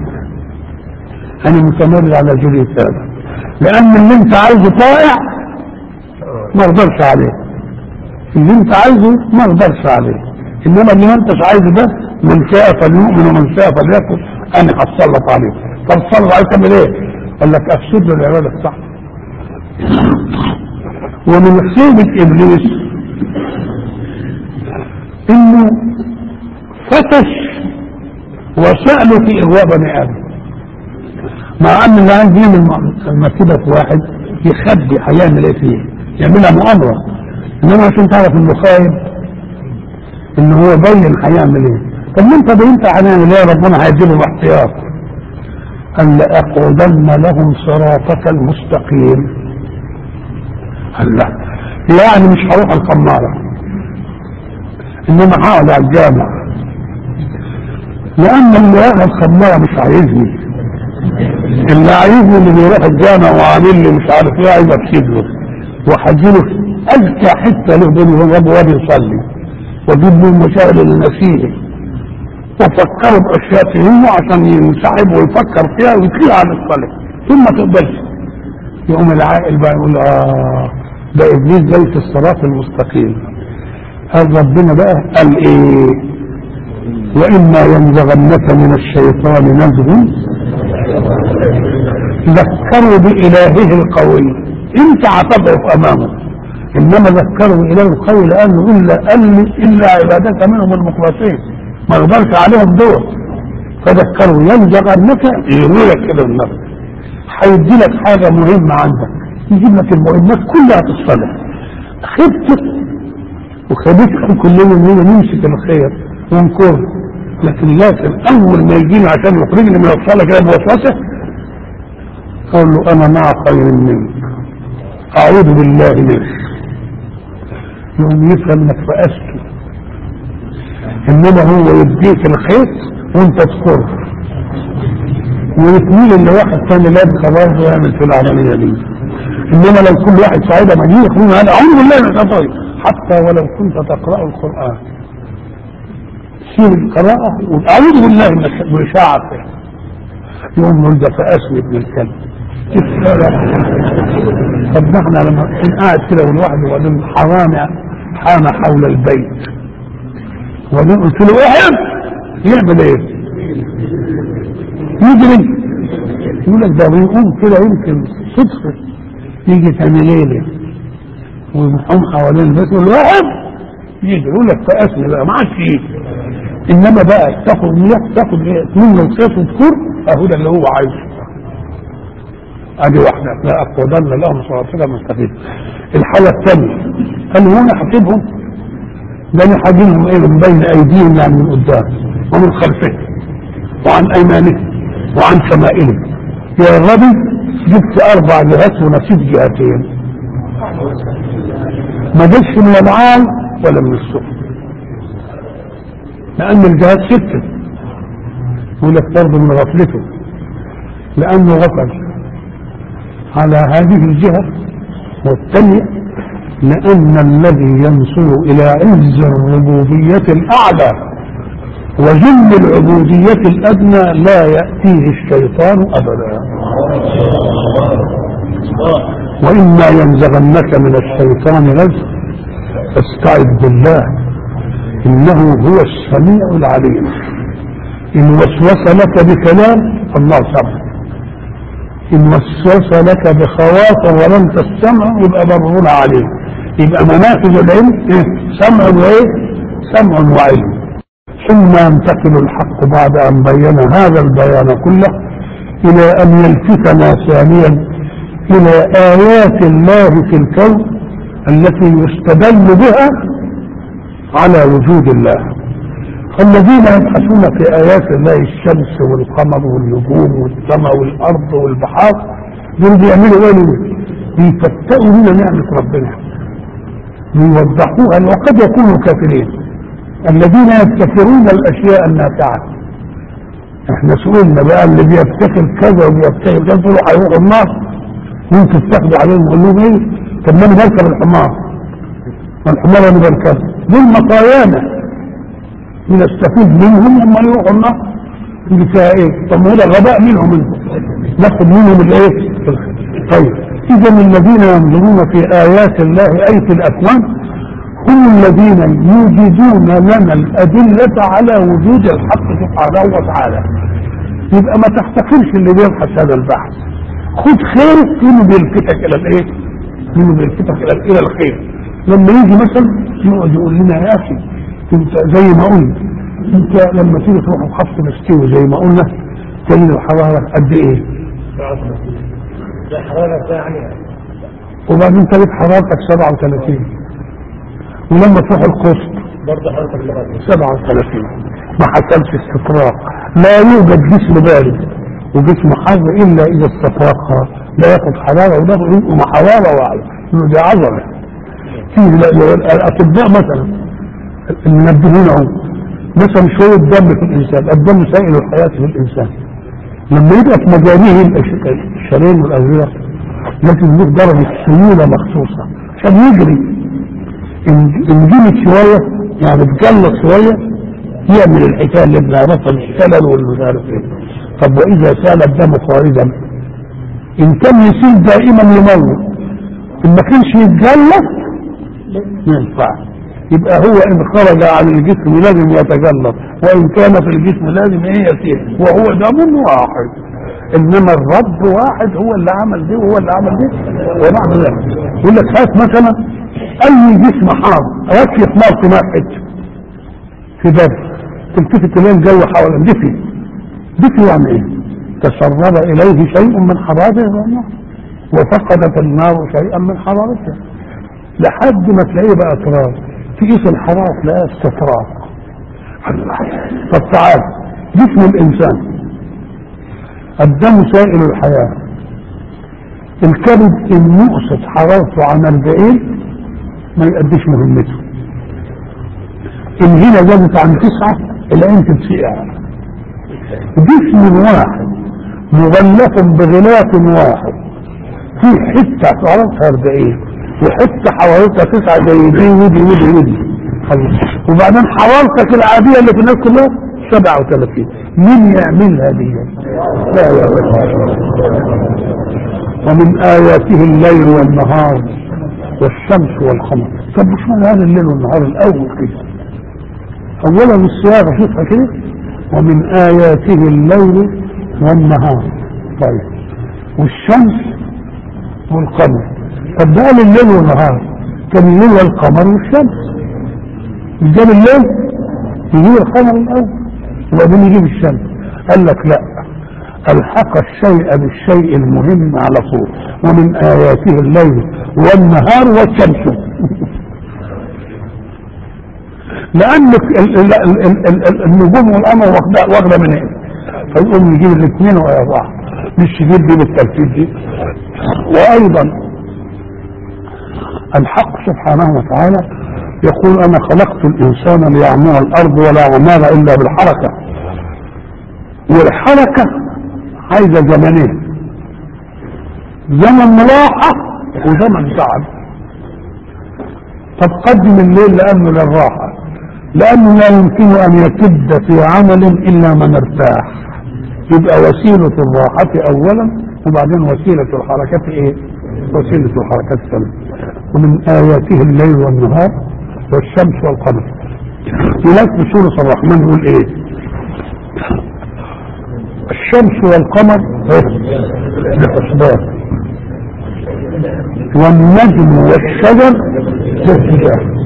انا متمرد على ذريه ادم لان اللي انت عايزه طائع ما اقدرش عليه اللي انت عايزه ما اقدرش عليه انما اللي ما انتش عايزه ده من شاء فليؤمن ومن شاء فليكفر انا هتسلط عليه طب تسلط عليه تعمل ايه؟ قال لك افسد له العباده بتاعته ومن خيبة ابليس انه فتش وسأله في اغواء بني ادم مع ان اللي عايز يعمل المكتبة في واحد يخبي هيعمل ايه فيه يعملها مؤامرة انما عشان تعرف انه خايب ان هو بين هيعمل ايه طب ما انت بينت هنعمل ايه ربنا هيديله الاحتياط قال لأقعدن لهم صراطك المستقيم قال لا يعني مش هروح القمارة انما هقعد على الجامع لان اللي راح الخمارة مش عايزني اللي عايزني اللي بيروح الجامع وعامل لي مش عارف ايه عايز اكسب له وهجيله اذكى حته له بيني وبين ربه وهو بيصلي واجيب له المسائل النسيه وفكروا باشياء تهمه عشان ينسحب ويفكر فيها ويطير على الصالح ثم تقبلش يقوم العاقل بقى يقول اه ده ابليس جاي في الصراط المستقيم قال ربنا بقى قال ايه واما ينزغنك من الشيطان نزغ ذكروا بإلهه القوي انت هتضعف امامه انما ذكروا بإله القوي لانه الا قال الا عبادك منهم المخلصين ما يقدرش عليهم دول فذكروا ينزغنك يرويك كده النفس هيدي لك حاجه مهمه عندك يجيب لك المهمات كلها في الصلاه خبتك وخبتكم كلنا اننا نمسك الخير ونكر لكن لازم اول ما يجينا عشان يخرجني من الصلاه كده بوسوسه قال له انا مع خير منك اعوذ بالله منك يقوم يفهم انك فأسته انما هو يديك الخيط وانت تكر ويتميل ان واحد ثاني لابس خلاص ويعمل في العمليه دي انما لو كل واحد سعيده مجيء يقول انا اعوذ بالله من الشيطان حتى ولو كنت تقرا القران سير القراءه واعوذ بالله من الشيطان ويشاعر يقوم يقول ده فاسني ابن الكلب طب نحن لما نكون قاعد كده والواحد وبعدين حرام حام حول البيت وبعدين قلت له احم يعمل ايه؟ يجري يقول لك ده بيقوم كده يمكن صدفه يجي تميليلي ويقوم حوالين البيت يقول له احم يجي يقول لك فاسني بقى ما عادش يجي انما بقى تاخد ملح تاخد منه الخيط وتكر اهو ده اللي هو عايزه ادي واحده لا اقعدن لهم صراطك مستقيم الحاله الثانيه قال هو انا حاسبهم ده انا حاجبهم ايه من بين ايديهم يعني من قدام ومن خلفهم وعن ايمانهم وعن شمائلهم يا غبي جبت اربع جهات ونسيت جهتين ما جبتش من العام ولا من السفل لان الجهات سته يقول لك برضه من غفلته لانه غفل على هذه الجهه والثانيه لان الذي ينصر الى عز الربوبيه الاعلى وذل العبوديه الادنى لا ياتيه الشيطان ابدا وإما ينزغنك من الشيطان نزغ فاستعذ بالله إنه هو السميع العليم إن وسوس لك بكلام الله سمع إن وسوس لك بخواطر ولم تستمع يبقى برهون عليه يبقى منافذ العلم إيه؟ سمع وإيه؟ سمع وعلم ثم ينتقل الحق بعد أن بين هذا البيان كله إلى أن يلفتنا ثانيا إلى آيات الله في الكون التي يستدل بها على وجود الله الذين يبحثون في آيات الله الشمس والقمر والنجوم والسماء والأرض والبحار دول بيعملوا ايه دول؟ بيفتقوا لنا نعمة ربنا بيوضحوها وقد يكونوا كافرين الذين يبتكرون الأشياء النافعة احنا سئلنا بقى اللي بيبتكر كذا وبيبتكر كذا دول هيروحوا النار ممكن تاخدوا عليهم وقول لهم ايه طب ما انا بركب الحمار ما الحمار انا بركبه دول مطايانا بنستفيد منهم لما يروحوا النار اللي فيها ايه طب ما هو ده غباء منهم انت ناخد منهم الايه طيب اذا الذين ينظرون في ايات الله اي في الاكوان هم الذين يوجدون لنا الادله على وجود الحق سبحانه وتعالى يبقى ما تحتقرش اللي بيبحث هذا البحث خد خير منه بيلفتك الى الايه؟ منه بيلفتك الى الى الخير لما يجي مثلا يقعد يقول لنا يا اخي انت زي ما قلنا انت لما تيجي تروح الخط مستوي زي ما قلنا تجد الحراره قد ايه؟ الحرارة يعني وبعدين تجد حرارتك 37 ولما تروح القسط برضه حرارة اللغة 37 ما حصلش استطراق لا يوجد جسم بارد وجسم حر الا اذا استطرقها لا ياخد حراره ولا يبقى حراره واحده إنه دي عضله في الاطباء مثلا المنبهين اهو مثلا شويه دم في الانسان الدم سائل الحياه في الانسان لما يبقى في مجاريه الأش- الشرايين والاوعيه لازم له درجه سيوله مخصوصه عشان يجري ان إن جرت شويه يعني اتجلط شويه يعمل الحكايه اللي بنعرفها الشلل والمش عارف ايه طب واذا سال الدم خارجا ان كان يسيل دائما يموت ان ما كانش يتجلط ما ينفعش يبقى هو ان خرج عن الجسم لازم يتجلط وان كان في الجسم لازم ايه يسير وهو دم واحد انما الرب واحد هو اللي عمل دي وهو اللي عمل دي ونحن ذلك يقول لك هات مثلا اي جسم حار ركية نار في ماء حته في باب تلتفت تلاقي الجو حوالين دفي دفي يعني ايه تسرب اليه شيء من حرارته النار وفقدت النار شيئا من حرارتها لحد ما تلاقيه بقى تراب تقيس الحراره تلاقيها استطراق طب تعال جسم الانسان الدم سائل الحياه الكبد ان نقصت حرارته عن 40 ما يأديش مهمته ان هنا زادت عن تسعة العين تتسقع جسم واحد مغلف بغلاف واحد في حتة حرارتها 40 وحتة حرارتها تسعة زي دي ودي ودي ودي خلاص. وبعدين حرارتك العادية اللي في الناس كلها 37 مين يعملها دي؟ لا يا باشا ومن آياته الليل والنهار والشمس والقمر طب مش معنى هذا الليل والنهار الأول كده أولا الصياغة شوفها كده ومن آياته الليل والنهار طيب والشمس والقمر طب ده قال الليل والنهار كان الليل والقمر والشمس مش جاب الليل يجيب القمر الأول وبعدين يجيب الشمس قال لك لا الحق الشيء بالشيء المهم على طول ومن آياته الليل والنهار والشمس لأن ال- ال- ال- ال- ال- النجوم والقمر واخدة واخدة من ايه؟ فيقوم يجيب الاثنين ويا بعض بالشديد دي بالترتيب دي وايضا الحق سبحانه وتعالى يقول انا خلقت الانسان ليعمر الارض ولا عمار الا بالحركه والحركه عايزه زمنين زمن راحه وزمن تعب طب قدم الليل لانه للراحه لانه لا يمكن ان يكد في عمل الا من ارتاح يبقى وسيله الراحه اولا وبعدين وسيله الحركه ايه وسيله الحركه الثانيه ومن اياته الليل والنهار والشمس والقمر هناك في سوره الرحمن يقول ايه الشمس والقمر بحسبان والنجم والشجر باتجاه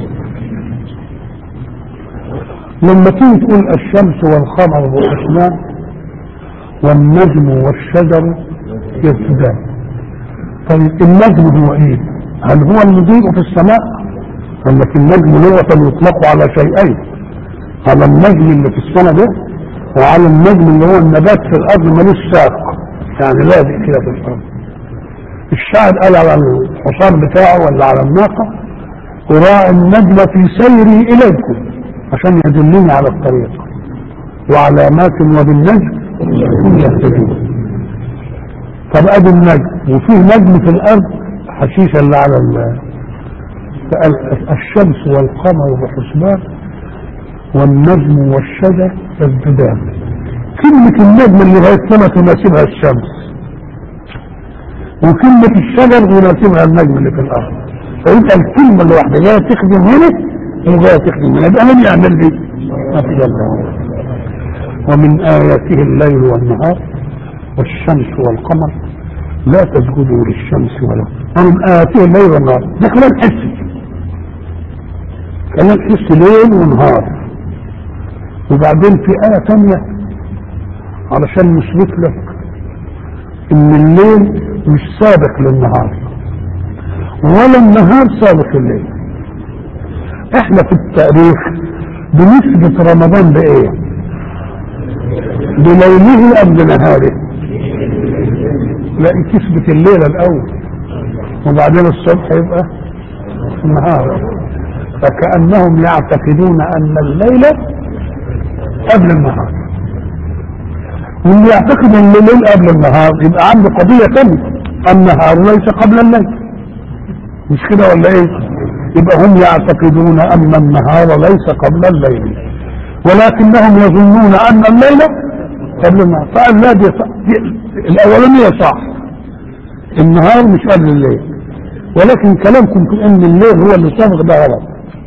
لما تيجي تقول الشمس والقمر بحسبان والنجم والشجر يسجدان طيب النجم هو ايه هل هو المضيء في السماء قال لك النجم لغة يطلق على شيئين على النجم اللي في السماء ده وعلى النجم اللي هو النبات في الارض ملوش ساق يعني لازق كده في الارض الشاعر قال على الحصان بتاعه ولا على الناقة وراعي النجم في سيري اليكم عشان يدلني على الطريق وعلامات وبالنجم هم يهتدون طب ادي النجم وفيه نجم في الارض حشيشه اللي على ال الشمس والقمر بحسبان والنجم والشجر يسجدان كلمة النجم اللي هي السماء تناسبها الشمس وكلمة الشجر يناسبها النجم اللي في الأرض فيبقى الكلمة الواحدة جاية تخدم هنا وجاية تخدم هنا يبقى من يعمل دي؟ ما في الله ومن آياته الليل والنهار والشمس والقمر لا تسجدوا للشمس ولا ومن آياته الليل والنهار ده كلام حسي كلام حسي ليل ونهار وبعدين في آية تانية علشان نثبت لك إن الليل مش سابق للنهار ولا النهار سابق الليل احنا في التاريخ بنثبت رمضان بايه بليله ام بنهاره لا تثبت الليله الاول وبعدين الصبح يبقى النهار فكانهم يعتقدون ان الليل قبل النهار واللي يعتقد ان الليل قبل النهار يبقى عنده قضيه ثانيه النهار ليس قبل الليل مش كده ولا ايه يبقى هم يعتقدون ان النهار ليس قبل الليل ولكنهم يظنون ان الليل قبل النهار فقال لا دي, صح. دي الاولانيه صح النهار مش قبل الليل ولكن كلامكم في ان الليل هو اللي سابق ده غلط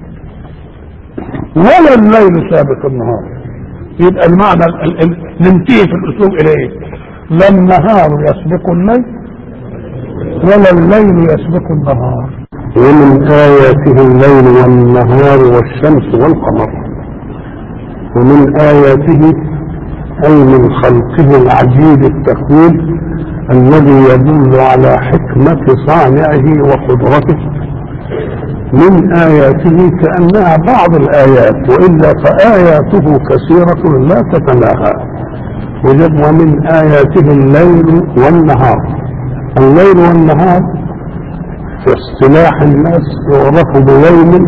ولا الليل سابق النهار يبقى المعنى ال- ال- ننتهي في الاسلوب الى ايه لا النهار يسبق الليل ولا الليل يسبق النهار ومن آياته الليل والنهار والشمس والقمر ومن آياته أي من خلقه العجيب التكوين الذي يدل على حكمة صانعه وقدرته من آياته كأنها بعض الآيات وإلا فآياته كثيرة لا تتناهى وجد ومن آياته الليل والنهار الليل والنهار في اصطلاح الناس يعرف بيوم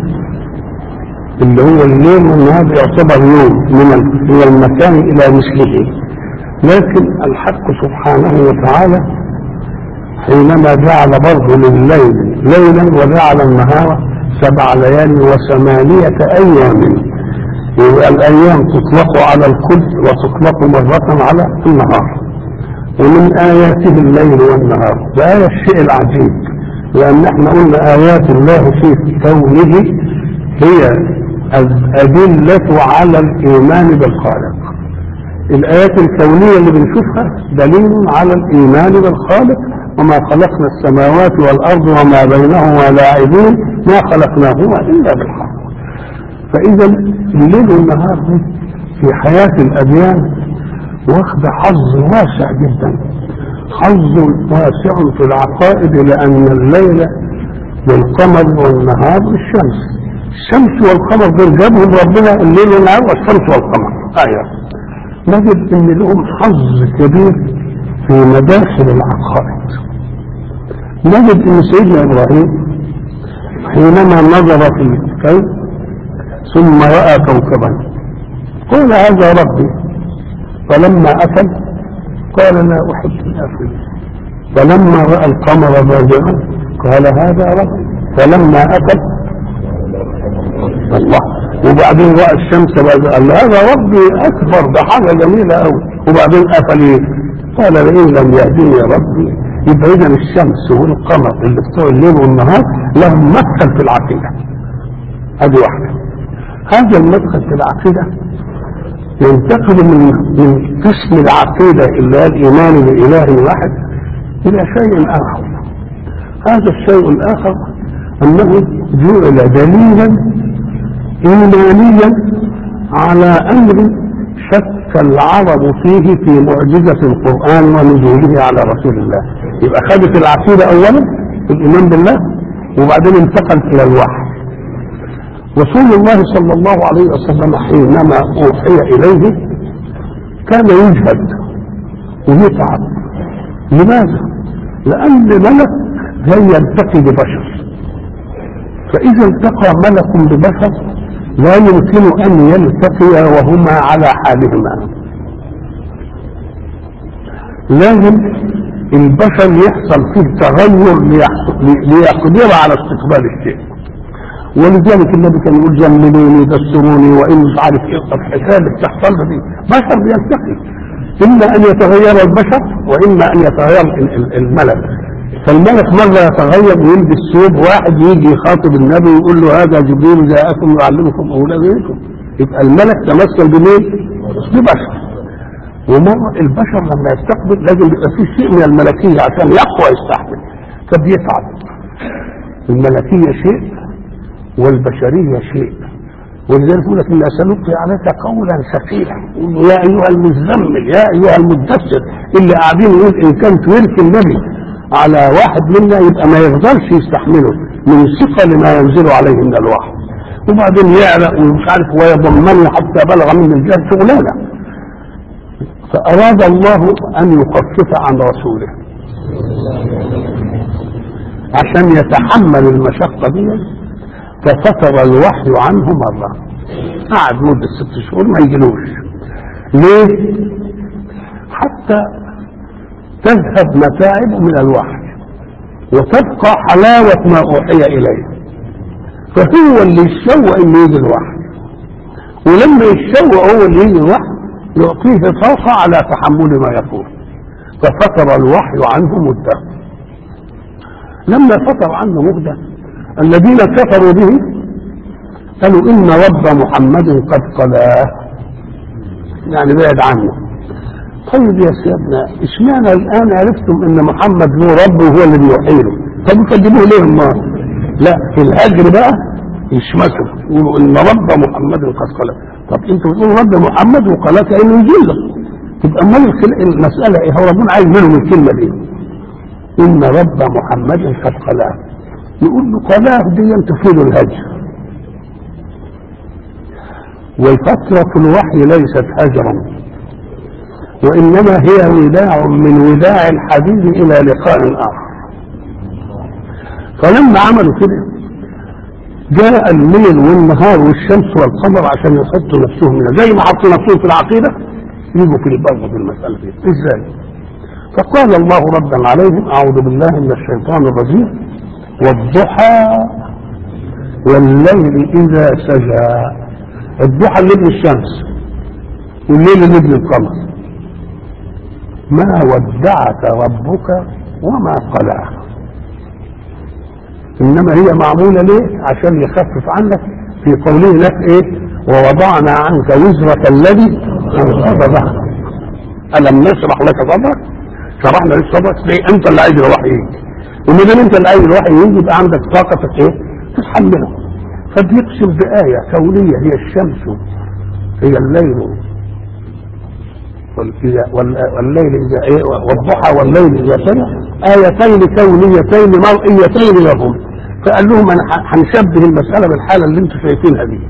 اللي هو الليل والنهار يعتبر يوم من ال- من المكان الى مثله لكن الحق سبحانه وتعالى حينما جعل برضه لليل ليلا وجعل النهار سبع ليال وثمانية أيام يبقى الأيام تطلق على الكل وتطلق مرة على النهار ومن آياته الليل والنهار ده آية الشيء العجيب لأن احنا قلنا آيات الله في كونه هي الأدلة على الإيمان بالخالق الآيات الكونية اللي بنشوفها دليل على الإيمان بالخالق وما خلقنا السماوات والأرض وما بينهما لاعبين ما خلقناهما إلا بالحق فإذا الليل والنهار دي في حياة الأديان واخد حظ واسع جدا حظ واسع في العقائد لأن الليل والقمر والنهار الشمس الشمس والقمر دول جابهم ربنا الليل والنهار والشمس والقمر آية نجد ان لهم حظ كبير في مداخل العقائد نجد ان سيدنا ابراهيم حينما نظر في الكون ثم راى كوكبا قال هذا ربي فلما افل قال لا احب الافل فلما راى القمر بازغا قال هذا ربي فلما افل الله وبعدين راى الشمس بازغا قال هذا ربي اكبر ده حاجه جميله قوي وبعدين افل ايه قال لئن لم يهديني ربي يبقى اذا الشمس والقمر اللي بتوع الليل والنهار لهم مدخل في العقيده ادي واحده هذا المدخل في العقيده ينتقل من من قسم العقيده اللي هي الايمان باله واحد الى شيء اخر هذا الشيء الاخر انه جعل دليلا ايمانيا على امر شك العرب فيه في معجزة القرآن ونزوله على رسول الله يبقى خدت العقيدة أولا الإيمان بالله وبعدين انتقلت إلى الوحي رسول الله صلى الله عليه وسلم حينما أوحي إليه كان يجهد ويتعب لماذا؟ لأن ملك لا يلتقي ببشر فإذا التقى ملك ببشر لا يمكن أن يلتقيا وهما على حالهما لازم البشر يحصل فيه تغير ليقدر على استقبال الشيء ولذلك النبي كان يقول جملوني دستروني وان مش عارف ايه الحكايه اللي بتحصل دي بشر بيلتقي اما ان يتغير البشر واما ان يتغير الملك فالملك مرة يتغير ويلبس ثوب واحد يجي يخاطب النبي ويقول له هذا جبريل جاءكم يعلمكم أولادكم يبقى الملك تمثل بمين؟ ببشر ومرة البشر لما يستقبل لازم يبقى فيه شيء من الملكية عشان يقوى يستحمل فبيتعب الملكية شيء والبشرية شيء ولذلك يقول لك إن سنلقي عليك قولا ثقيلا يا أيها المزمل يا أيها المدثر اللي قاعدين يقول إن كان تورث النبي على واحد منا يبقى ما يقدرش يستحمله من ثقة لما ينزل عليه من الوحي وبعدين يعرق ومش عارف ويضمنه حتى بلغ من الجهل شغلانة فأراد الله أن يخفف عن رسوله عشان يتحمل المشقة دي ففتر الوحي عنه مرة قعد مدة ست شهور ما يجيلوش ليه؟ حتى تذهب متاعبه من الوحي وتبقى حلاوة ما أوحي إليه فهو اللي يتشوق إنه يجي الوحي ولما يتشوق هو اللي يجي الوحي يعطيه طاقة على تحمل ما يقول ففتر الوحي عنه مدة لما فتر عنه مدة الذين كفروا به قالوا إن رب محمد قد قلاه يعني بعد عنه طيب يا سيدنا اشمعنى الان عرفتم ان محمد له رب وهو اللي بيوحي له طب تكذبوه ليه النار لا في الهجر بقى يشمسوا يقولوا ان رب محمد قد قال طب انتوا بتقولوا رب محمد وقالت انه يجي له تبقى امال المساله ايه هو ربنا عايز منهم الكلمه دي ان رب محمد قد قلاه يقول له قلاه دي تفيد الهجر والفترة الوحي ليست هجرا وإنما هي وداع من وداع الحبيب إلى لقاء آخر فلما عملوا كده جاء الليل والنهار والشمس والقمر عشان يحطوا نفسهم هنا زي ما حطوا نفسهم في العقيدة يجوا في البر في المسألة دي ازاي؟ فقال الله ردا عليهم أعوذ بالله من الشيطان الرجيم والضحى والليل إذا سجى الضحى اللي ابن الشمس والليل اللي ابن القمر ما ودعك ربك وما قلاه انما هي معمولة ليه عشان يخفف عنك في قوله لك ايه ووضعنا عنك وزرك الذي انقض ظهرك الم نشرح لك صدرك شرحنا لك صدرك ليه انت اللي عايز الوحي يجي وما دام انت اللي عايز الوحي يجي يبقى عندك طاقة في ايه تتحمله فبيقسم بآية كونية هي الشمس هي الليل والليل إذا إيه والضحى والليل إذا سجى آيتين كونيتين مرئيتين لهم فقال لهم أنا هنشبه المسألة بالحالة اللي أنتم شايفينها دي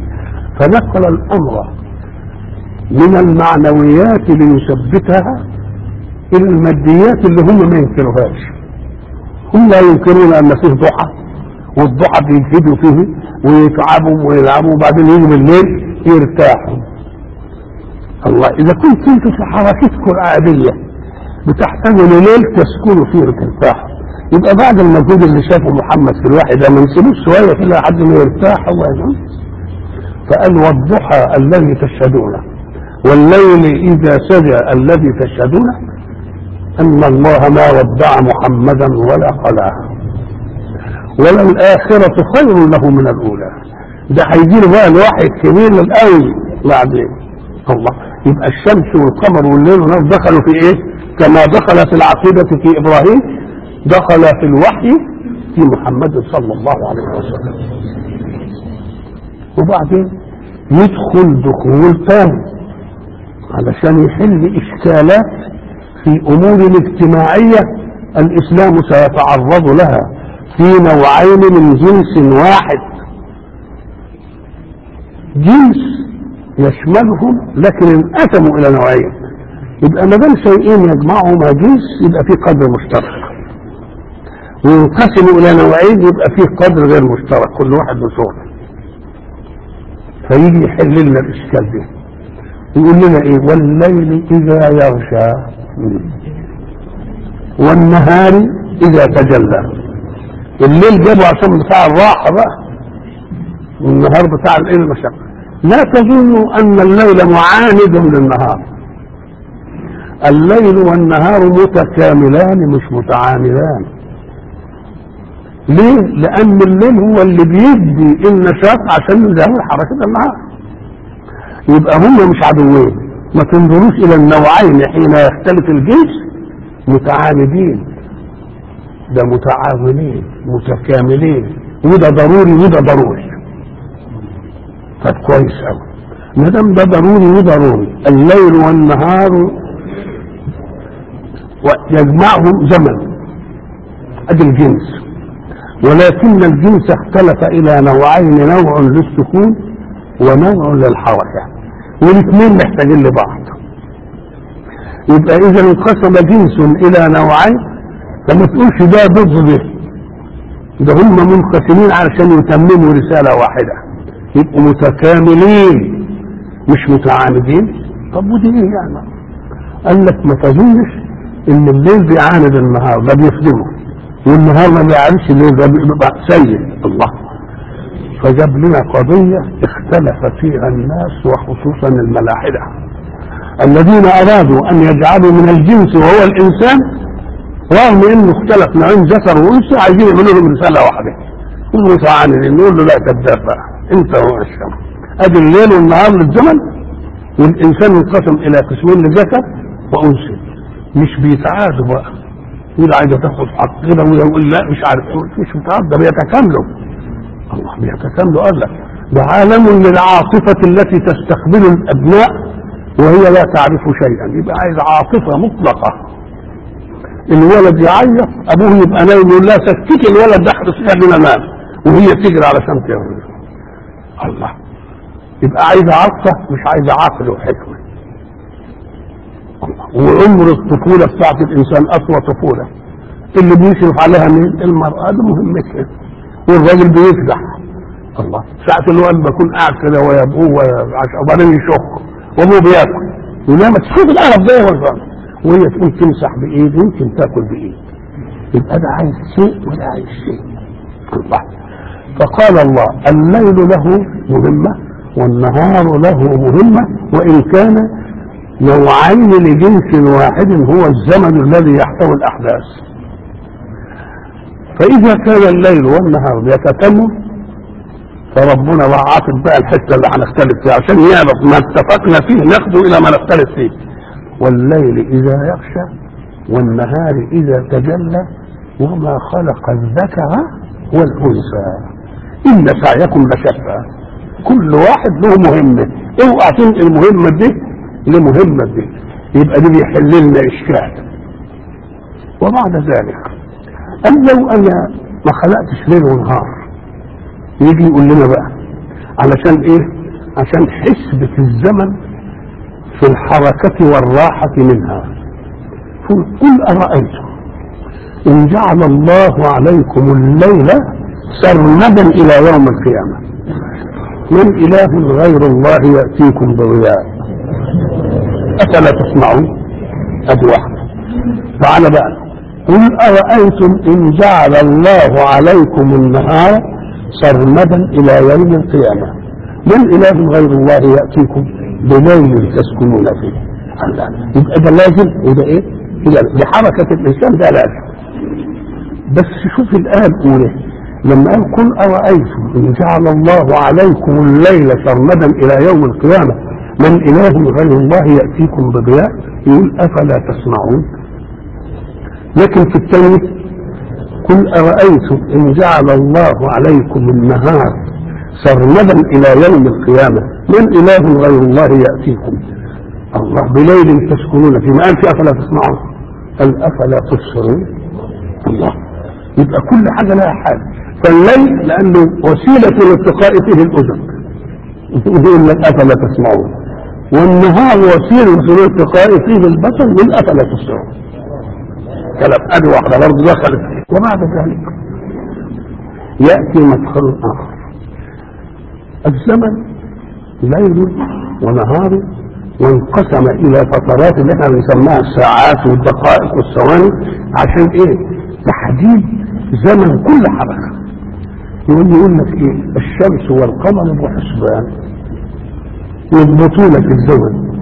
فنقل الأمر من المعنويات ليثبتها الى الماديات اللي هم ما ينكروهاش هم لا ينكرون ان فيه ضحى والضحى بيفيدوا فيه ويتعبوا ويلعبوا وبعدين يجوا بالليل يرتاحوا الله اذا كنت انتوا في حركتكم العاديه بتحتاجوا لليل تسكنوا فيه وترتاحوا يبقى بعد المجهود اللي شافه محمد في الواحد ده ما نسيبوش شويه كده لحد ما يرتاح الله يجعل فقال والضحى الذي تشهدونه والليل اذا سجى الذي تشهدونه ان الله ما ودع محمدا ولا قلاه وللآخرة خير له من الأولى ده هيجي له بقى الوحي الكبير القوي بعدين الله يبقى الشمس والقمر والليل والنهار دخلوا في ايه؟ كما دخل في العقيدة في إبراهيم دخل في الوحي في محمد صلى الله عليه وسلم وبعدين يدخل دخول تام علشان يحل إشكالات في أمور اجتماعية الإسلام سيتعرض لها في نوعين من جنس واحد جنس يشملهم لكن انقسموا الى نوعين يبقى ما دام شيئين يجمعهما جنس يبقى في قدر مشترك وينقسموا الى نوعين يبقى في قدر غير مشترك كل واحد بصوره فيجي يحل لنا الاشكال ده يقول لنا ايه والليل اذا يغشى والنهار اذا تجلى الليل جابه عشان بتاع الراحة بقى والنهار بتاع الايه المشقة لا تظنوا ان الليل معاند للنهار الليل والنهار متكاملان مش متعاملان ليه؟ لأن الليل هو اللي بيدي النشاط عشان يزود حركة النهار. يبقى هم مش عدوين، ما تنظروش إلى النوعين حين يختلف الجنس متعاندين ده متعاونين متكاملين وده ضروري وده ضروري طب كويس قوي ما دام ده ضروري وضروري الليل والنهار يجمعهم زمن ادي الجنس ولكن الجنس اختلف الى نوعين نوع للسكون ونوع للحركه والاثنين محتاجين لبعض يبقى اذا انقسم جنس الى نوعين فما تقولش ده ضد ده ده هم منقسمين علشان يتمموا رسالة واحدة يبقوا متكاملين مش متعاندين طب ودي ايه يعني قال لك ما تظنش ان الليل بيعاند النهار ده بيخدمه والنهار ما بيعاندش الليل ده بيبقى سيء الله فجاب لنا قضية اختلف فيها الناس وخصوصا الملاحدة الذين أرادوا أن يجعلوا من الجنس وهو الإنسان رغم انه اختلف نوعين ذكر وانثى عايزين يعملوا لهم رساله واحده هم متعاندين نقول له لا كذاب بقى انت هو الشمس ادي الليل والنهار للزمن والانسان انقسم الى قسمين لذكر وانثى مش بيتعادوا بقى يقول عايزه تاخد حق كده ويقول لا مش عارف مش متعاد ده بيتكاملوا الله بيتكاملوا قال لك ده عالم للعاطفه التي تستقبل الابناء وهي لا تعرف شيئا يبقى عايز عاطفه مطلقه الولد يعيط ابوه يبقى نايم يقول لها سكتي الولد ده احرص قبل ما انام وهي تجري علشان تعمل الله يبقى عايزه عطفه مش عايزه عقل وحكمه وعمر الطفوله بتاعت الانسان اطول طفوله اللي بيشرف عليها مين؟ المراه ده مهمتها والراجل بيفزع الله ساعة الولد بكون قاعد كده ويا ابوه وبعدين يشك وابوه بياكل يقول لها ما تشوف القرف ده يا وهي تقول تمسح بايد يمكن تاكل بايد يبقى ده عايز شيء وده عايز شيء الله فقال الله الليل له مهمة والنهار له مهمة وإن كان نوعين لجنس واحد هو الزمن الذي يحتوي الأحداث فإذا كان الليل والنهار يتتمم فربنا بقى عاطف بقى الحتة اللي هنختلف فيها عشان يعرف ما اتفقنا فيه ناخده إلى ما نختلف فيه والليل إذا يغشى والنهار إذا تجلى وما خلق الذكر والأنثى إن سعيكم لشتى كل واحد له مهمة اوعى تنقل المهمة دي لمهمة دي يبقى دي بيحل لنا إشكال وبعد ذلك أم لو أنا ما خلقتش ليل ونهار يجي يقول لنا بقى علشان إيه؟ عشان حسبة الزمن في الحركة والراحة منها قل قل أرأيتم إن جعل الله عليكم الليل سرمدا إلى يوم القيامة من إله غير الله يأتيكم بضياء أفلا تسمعون أدي واحدة تعالى بقى قل أرأيتم إن جعل الله عليكم النهار سرمدا إلى يوم القيامة من إله غير الله يأتيكم بليل تسكنون فيه الله. يبقى ده لازم وده إيه؟ كده بحركة الإنسان ده لازم بس شوف الآية الأولى لما قال قل أرأيتم إن جعل الله عليكم الليل سرمدا إلى يوم القيامة من إله غير الله يأتيكم بضياء يقول أفلا تسمعون لكن في الثاني قل أرأيتم إن جعل الله عليكم النهار سرمدا إلى يوم القيامة من إله غير الله يأتيكم الله بليل تسكنون فيه ما قال في أفلا تسمعون قال أفلا تبصرون الله يبقى كل حاجة لها حال فالليل لأنه وسيلة الالتقاء فيه الأذن يقول لك أفلا تسمعون والنهار وسيلة الالتقاء فيه البصر من أفلا تبصرون كلام أدي واحدة برضه دخلت وبعد ذلك يأتي مدخل آخر الزمن ليل ونهار وانقسم إلى فترات اللي احنا بنسميها الساعات والدقائق والثواني عشان ايه؟ تحديد زمن كل حركة يقول يقول لك ايه؟ الشمس والقمر بحسبان يضبطوا لك الزمن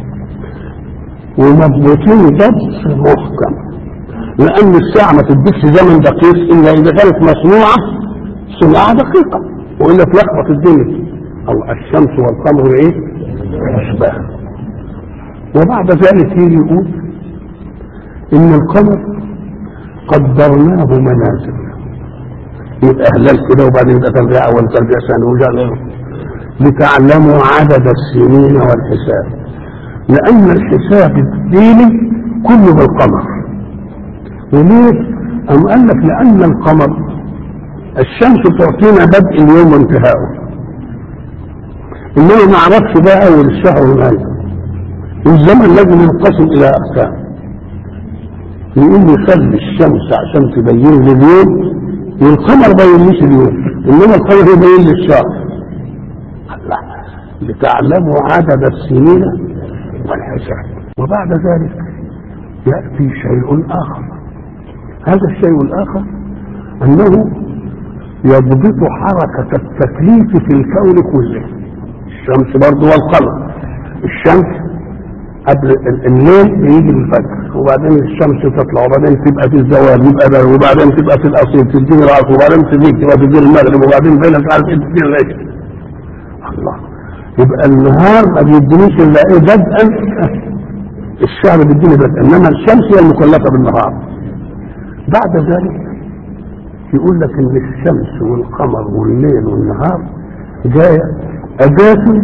ومضبوطين ضبط محكم لأن الساعة ما تديكش زمن دقيق إلا إذا كانت مصنوعة صناعة دقيقة وإلا تلخبط الدنيا أو الشمس والقمر إيه؟ حسبان وبعد ذلك يجي يقول إن القمر قدرناه منازل يبقى هلال كده وبعدين يبقى ترجع أول ترجع ثاني ورجع لتعلموا عدد السنين والحساب لأن الحساب الديني كله بالقمر وليه؟ أم قال لك لأن القمر الشمس تعطينا بدء اليوم وانتهاؤه إنما ما عرفش بقى أول الشهر والآية والزمن لازم ينقسم إلى أقسام يقول يخلي الشمس عشان تبين لي اليوم والقمر بين ليش اليوم إنما القمر يبين لي الشهر الله لتعلموا عدد السنين والحساب وبعد ذلك يأتي شيء آخر هذا الشيء الآخر أنه يضبط حركة التكليف في الكون كله الشمس برضه والقمر الشمس قبل الليل بيجي الفجر وبعدين الشمس تطلع وبعدين تبقى في الزوال يبقى ده وبعدين تبقى في الاصيل تدين العصر وبعدين تزيد تبقى تدين المغرب وبعدين بين مش عارف ايه تدين العشاء الله يبقى النهار ما بيدينيش الا ايه بدءا الشهر بيديني بدءا انما الشمس هي المكلفه بالنهار بعد ذلك يقول لك ان الشمس والقمر والليل والنهار جايه اداه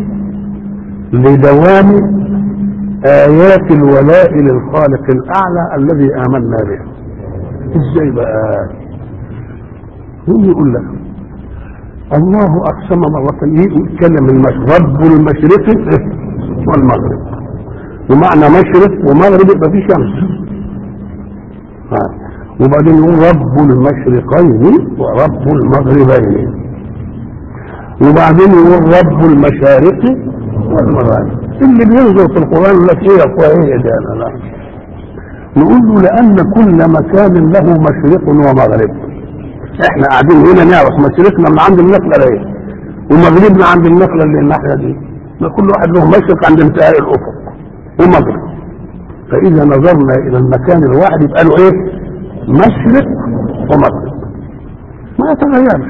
لدوام آيات الولاء للخالق الأعلى الذي آمنا به إزاي بقى هو يقول لك الله أقسم مرة يتكلم المشرق رب المشرق والمغرب ومعنى مشرق ومغرب يبقى في شمس وبعدين يقول رب المشرقين ورب المغربين وبعدين يقول رب المشارق والمغارب اللي بينظر في القرآن يقول لك ايه يا اخويا ايه ده لا لا نقول له لأن كل مكان له مشرق ومغرب احنا قاعدين هنا نعرف مشرقنا من عند النقلة ايه ومغربنا عند النقلة اللي الناحية دي كل واحد له مشرق عند انتهاء الأفق ومغرب فإذا نظرنا إلى المكان الواحد يبقى له ايه مشرق ومغرب ما يتغيرش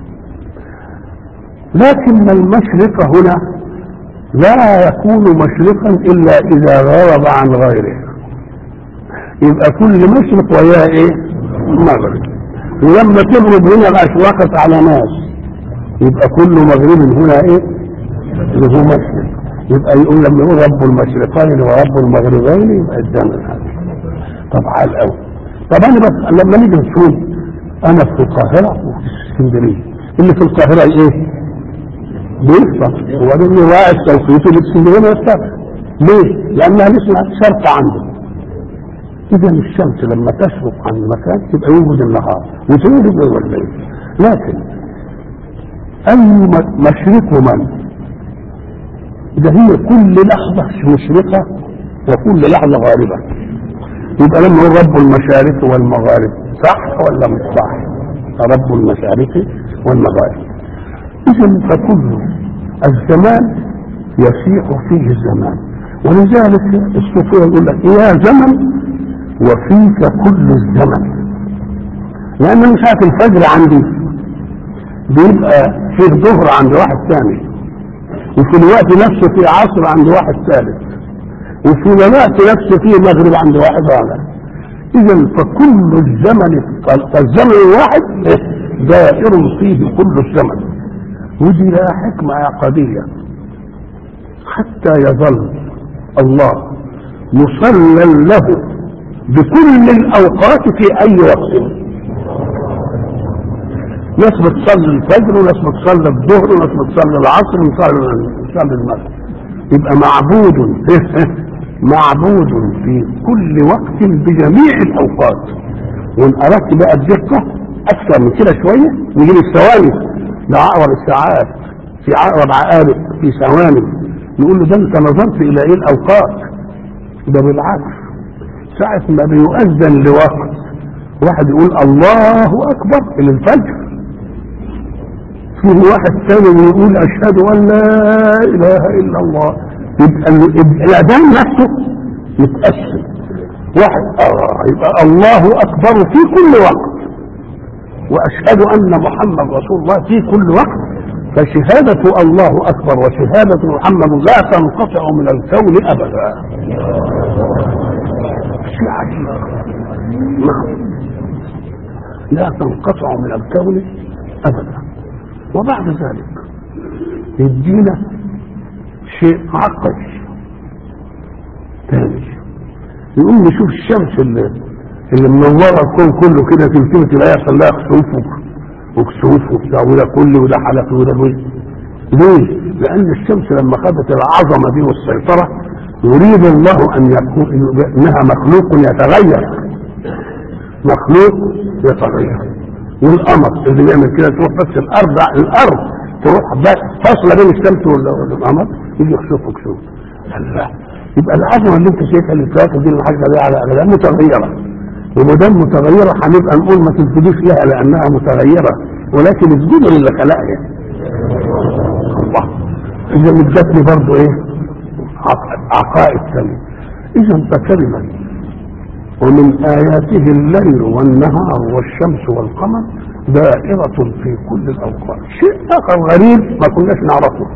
لكن المشرق هنا لا يكون مشرقا الا اذا غرب عن غيره يبقى كل مشرق وياه ايه مغرب ولما تغرب هنا الاشواق على ناس يبقى كل مغرب هنا ايه اللي هو مشرق يبقى يقول لما يقول رب المشرقين ورب المغربين يبقى قدام هذا طب عال قوي طب انا بس لما نيجي نشوف انا في القاهره وفي اسكندريه اللي في القاهره ايه بيفطر وبعدين يراعي التوقيت اللي في اسكندريه ما يفطرش ليه؟ لانها لسه شرط عنده إذا الشمس لما تشرق عن مكان تبقى يوجد النهار وتوجد جوه الليل لكن أي م- مشرق من ده هي كل لحظة مشرقة وكل لحظة غاربة يبقى لما هو رب المشارق والمغارب صح ولا مش صح رب المشارق والمغارب إذا فكل الزمان يسيح فيه الزمان ولذلك الصوفية يقول لك يا زمن وفيك كل الزمن لأن مش عارف الفجر عندي بيبقى فيه ظهر عند واحد ثاني وفي الوقت نفسه في عصر عند واحد ثالث وفي الوقت نفسه في مغرب عند واحد رابع اذا فكل الزمن فالزمن الواحد دائر فيه كل الزمن ودي لها حكمة عقدية حتى يظل الله مصلى له بكل الأوقات في أي وقت ناس بتصلي الفجر وناس بتصلي الظهر وناس بتصلي العصر ونصلي نصلي المغرب يبقى معبود معبود في كل وقت بجميع الاوقات وان اردت بقى الدقه اكثر من كده شويه نجيب الثواني ده عقرب الساعات في عقرب عقارب في ثواني نقول له ده انت نظرت الى ايه الاوقات ده بالعكس ساعة ما بيؤذن لوقت واحد يقول الله اكبر الى الفجر فيه واحد ثاني يقول اشهد ان لا اله الا الله يبقى ال- يبقى الاذان نفسه يتقسم واحد آه يبقى الله اكبر في كل وقت واشهد ان محمد رسول الله في كل وقت فشهادة الله اكبر وشهادة محمد لا تنقطع من الكون ابدا شيء عجيب نعم لا تنقطع من الكون ابدا وبعد ذلك يدينا شيء عقلي ثاني يقوم نشوف الشمس اللي اللي منوره الكون كله كده تلتمس تلاقي يحصل لها خسوف وكسوف وبتاع وده كله وده حلق وده وده ليه؟ لأن الشمس لما خدت العظمة دي والسيطرة يريد الله أن يكون إنها مخلوق يتغير مخلوق يتغير والقمر اللي بيعمل كده تروح بس الأرض الأرض تروح بس فاصلة بين الشمس وال- والقمر يجي يخسف وكسوف الله يبقى العظمة اللي أنت شايفها اللي الكواكب دي الحاجة دي على أغلبها متغيرة وما دام متغيرة هنبقى نقول ما تسجدوش لها لأنها متغيرة ولكن اسجدوا للي خلقها الله اذا ادتني برضه ايه عق- عقائد ثانيه اذا فكلمه ومن اياته الليل والنهار والشمس والقمر دائرة في كل الاوقات شيء اخر غريب ما كناش نعرفه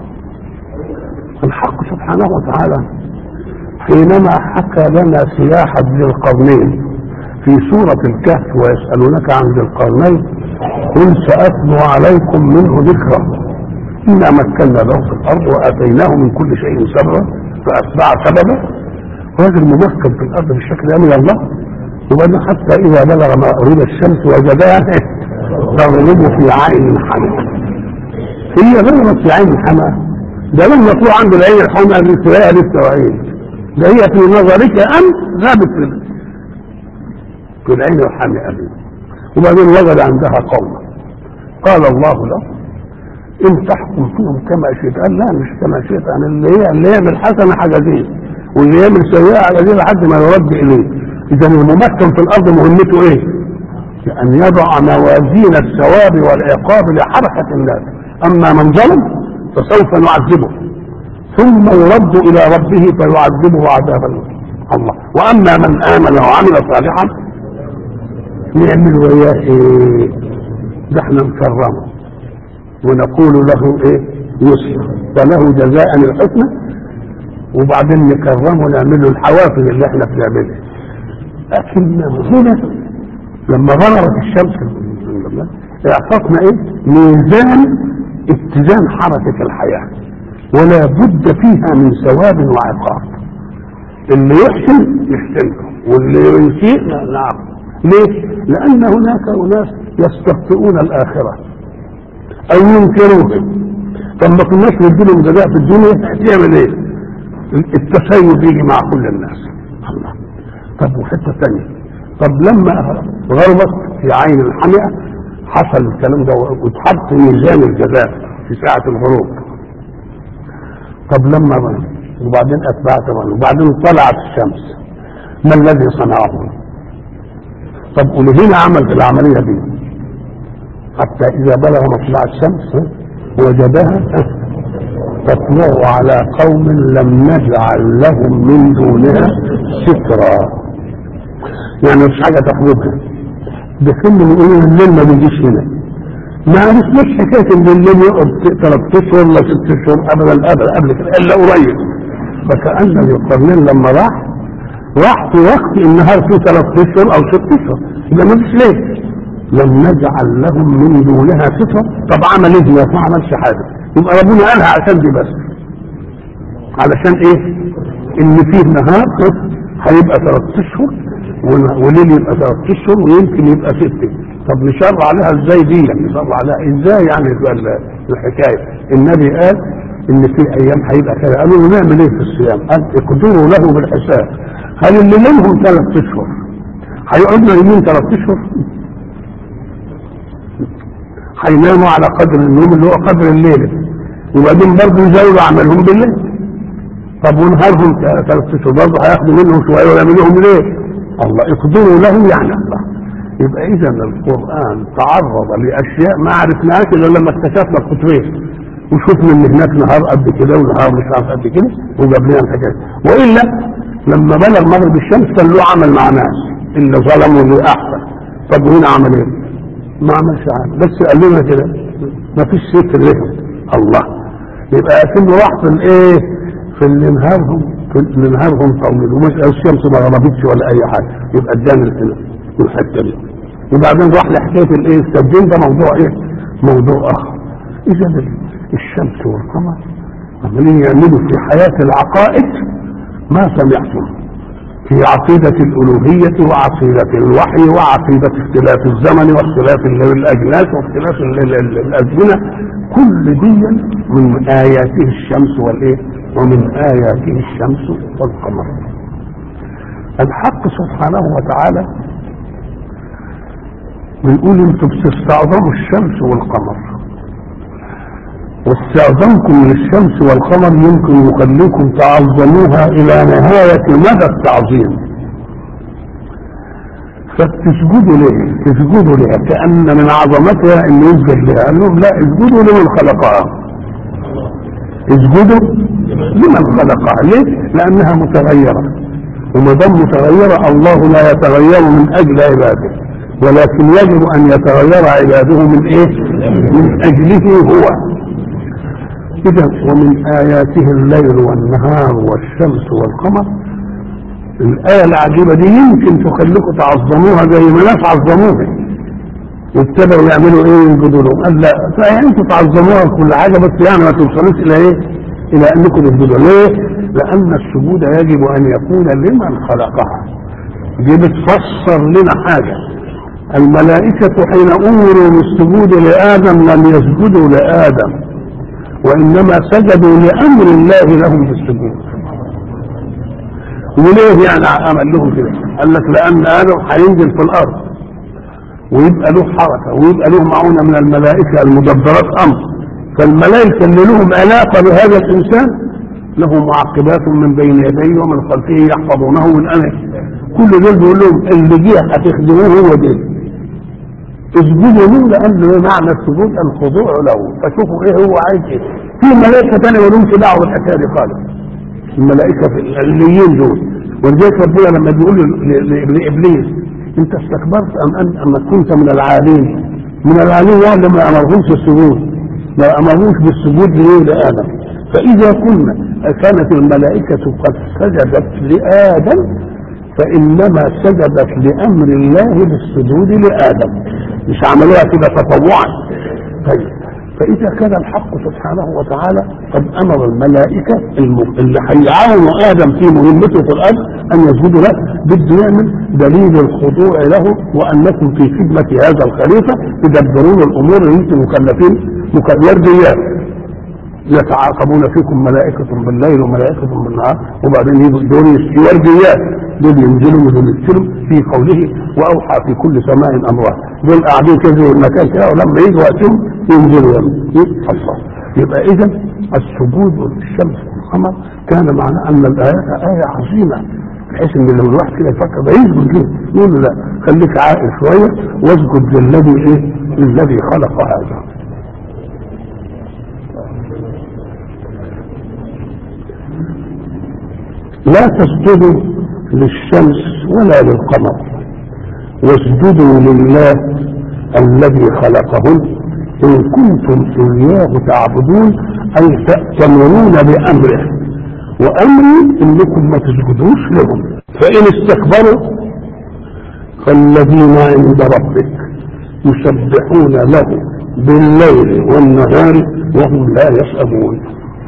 الحق سبحانه وتعالى حينما حكى لنا سياحة ذي القرنين في سورة الكهف ويسألونك عن ذي القرنين قل سأتلو عليكم منه ذكرا إنا مكنا له في الأرض وآتيناه من كل شيء سببا فأتبع سببا راجل ممكن في الأرض بالشكل ده من الله وبعدين حتى إذا بلغ مغرب الشمس وجدها تغرب في عين حمأة هي غربت في عين حمأة ده لما تروح عند العين الحمأة دي تلاقيها لسه عين ده هي في نظرك أم غابت في في العين الحمئة دي وبعدين وجد عندها قوما قال الله له ان تحكم فيهم كما شئت قال لا مش كما شئت انا اللي هي اللي يعمل حسنه حاجه دي واللي يعمل سيئه حاجه دي لحد ما يرد اليه اذا الممكن في الارض مهمته ايه؟ ان يضع موازين الثواب والعقاب لحركه الناس اما من ظلم فسوف نعذبه ثم يرد الى ربه فيعذبه عذابا الله واما من امن وعمل صالحا نعمل وياه ايه ده احنا نكرمه ونقول له ايه يسر فله جزاء الحسنى وبعدين نكرمه ونعمل له الحوافز اللي احنا بنعملها لكن هنا لما غربت الشمس اعطتنا ايه ميزان اتزان حركة الحياة ولا بد فيها من ثواب وعقاب اللي يحسن يحسن واللي يسيء نعم ليه؟ لأن هناك أناس يستخطئون الآخرة أو ينكروها طب ما كناش نديلهم جزاء في الدنيا تعمل إيه؟ التسيب يجي مع كل الناس الله طب وحته ثانيه طب لما غربت في عين الحمئه حصل الكلام ده واتحط ميزان الجزاء في ساعه الغروب طب لما وبعدين اتبعت وبعدين طلعت الشمس ما الذي صنعه طب ولهنا عمل في العمليه دي حتى اذا بلغ مطلع الشمس وجدها تطلع على قوم لم نجعل لهم من دونها سترا يعني مش حاجه تخرجها ده كل يقولوا الليل ما بيجيش هنا ما عرفناش حكايه ان الليل يقعد ثلاث اشهر ولا ست اشهر ابدا ابدا قبل كده الا قريب فكأن ذي القرنين لما راح راح في وقت النهار فيه ثلاث اشهر او ست اشهر يبقى ما فيش ليل لم نجعل لهم من دونها سترا طب عمل ايه ما عملش حاجه يبقى ربنا قالها عشان دي بس علشان ايه ان فيه نهار هيبقى ثلاث اشهر وليل يبقى ثلاث اشهر ويمكن يبقى ستة طب نشرع عليها ازاي دي يعني نشرع عليها ازاي يعني الحكايه النبي قال ان في ايام هيبقى كذا قالوا له نعمل ايه في الصيام قال اقدروا له بالحساب هل اللي منهم ثلاث اشهر هيقعدوا يمين ثلاث اشهر هيناموا على قدر النوم اللي هو قدر الليل وبعدين برضه يزودوا عملهم بالليل طب ونهارهم ثلاث اشهر برضه هياخدوا منهم شويه ويعملوا لهم ليه؟ الله اقدروا له يعني الله يبقى اذا القران تعرض لاشياء ما عرفناهاش الا لما اكتشفنا القطرين وشفنا ان هناك نهار قد كده ونهار مش عارف قد كده وجاب لنا الحاجات والا لما بلغ مغرب الشمس كان له عمل مع ناس اللي ظلموا اللي احسن طب وهنا عمل ايه؟ ما عملش حاجه بس قال لنا كده ما فيش ستر لهم الله يبقى اكنه راح في الايه؟ في اللي نهارهم في اللي نهارهم طويل ومش الشمس ما غربتش ولا اي حاجه يبقى ادانا الحته دي وبعدين راح لحكايه الايه؟ التبديل ده موضوع ايه؟ موضوع اخر اذا الشمس والقمر عمالين يعملوا في حياه العقائد ما سمعتم في عقيدة الألوهية وعقيدة الوحي وعقيدة اختلاف الزمن واختلاف الأجناس واختلاف الأزمنة كل دي من آياته الشمس والإيه؟ ومن آياته الشمس والقمر. الحق سبحانه وتعالى بيقول انتم بتستعظموا الشمس والقمر واستعظامكم للشمس والقمر يمكن يخليكم تعظموها الى نهاية مدى التعظيم فتسجدوا ليه تسجدوا لها كأن من عظمتها ان يسجد لها قال لهم لا اسجدوا لمن خلقها اسجدوا لمن خلقها ليه لانها متغيرة وما دام متغيرة الله لا يتغير من اجل عباده ولكن يجب ان يتغير عباده من ايه من اجله هو إذا ومن آياته الليل والنهار والشمس والقمر الآية العجيبة دي يمكن تخليكم تعظموها زي ما ناس عظموها وابتدوا يعملوا ايه يسجدوا لهم قال لا فيعني انتوا تعظموها كل حاجة بس يعني ما توصلوش إلى ايه؟ إلى أنكم تسجدوا ليه؟ لأن السجود يجب أن يكون لمن خلقها دي بتفسر لنا حاجة الملائكة حين أمروا بالسجود لآدم لم يسجدوا لآدم وانما سجدوا لامر الله لهم في السجود وليه يعني عمل لهم كده قال لك لان ادم هينزل في الارض ويبقى له حركه ويبقى له معونه من الملائكه المدبرات امر فالملائكه اللي لهم علاقه بهذا الانسان له معقبات من بين يديه ومن خلفه يحفظونه من امره كل دول بيقول لهم اللي جه هتخدموه هو ده اسجدوا له لان معنى السجود الخضوع له فشوفوا ايه هو عايز ايه في ملائكه ثانيه مالهمش دعوه بالحكايه دي خالص الملائكه في العليين دول ولذلك ربنا لما بيقول لابليس انت استكبرت ام ان ام كنت من العالين من العالين يعني ما امرهمش السجود ما امرهمش بالسجود ليه لادم فاذا كنا كانت الملائكه قد سجدت لادم فانما سجدت لامر الله بالسجود لادم مش عملوها كده تطوعا طيب فاذا كان الحق سبحانه وتعالى قد امر الملائكه اللي هيعاونوا ادم في مهمته في الارض ان يسجدوا له بده يعمل دليل الخضوع له وانكم في خدمه هذا الخليفه تدبرون الامور اللي انتم مكلفين ورديات يتعاقبون فيكم ملائكة بالليل وملائكة بالنهار وبعدين يجوا دول ورديات دول ينزلوا ودول ينزلوا في قوله واوحى في كل سماء امرها دول قاعدين كده في المكان كده ولما يجوا وقتهم ينزلوا ينزلوا الله يبقى اذا السجود للشمس والقمر كان معناه ان الايات ايه عظيمه بحيث ان لو الواحد كده يفكر ده يسجد ليه؟ يقول له لا خليك عاقل شويه واسجد للذي ايه؟ للذي خلق هذا. لا تسجدوا للشمس ولا للقمر واسجدوا لله الذي خلقهن ان كنتم اياه تعبدون اي تأتمرون بامره وامري انكم ما تسجدوش لهم فان استكبروا فالذين عند ربك يسبحون له بالليل والنهار وهم لا يسأمون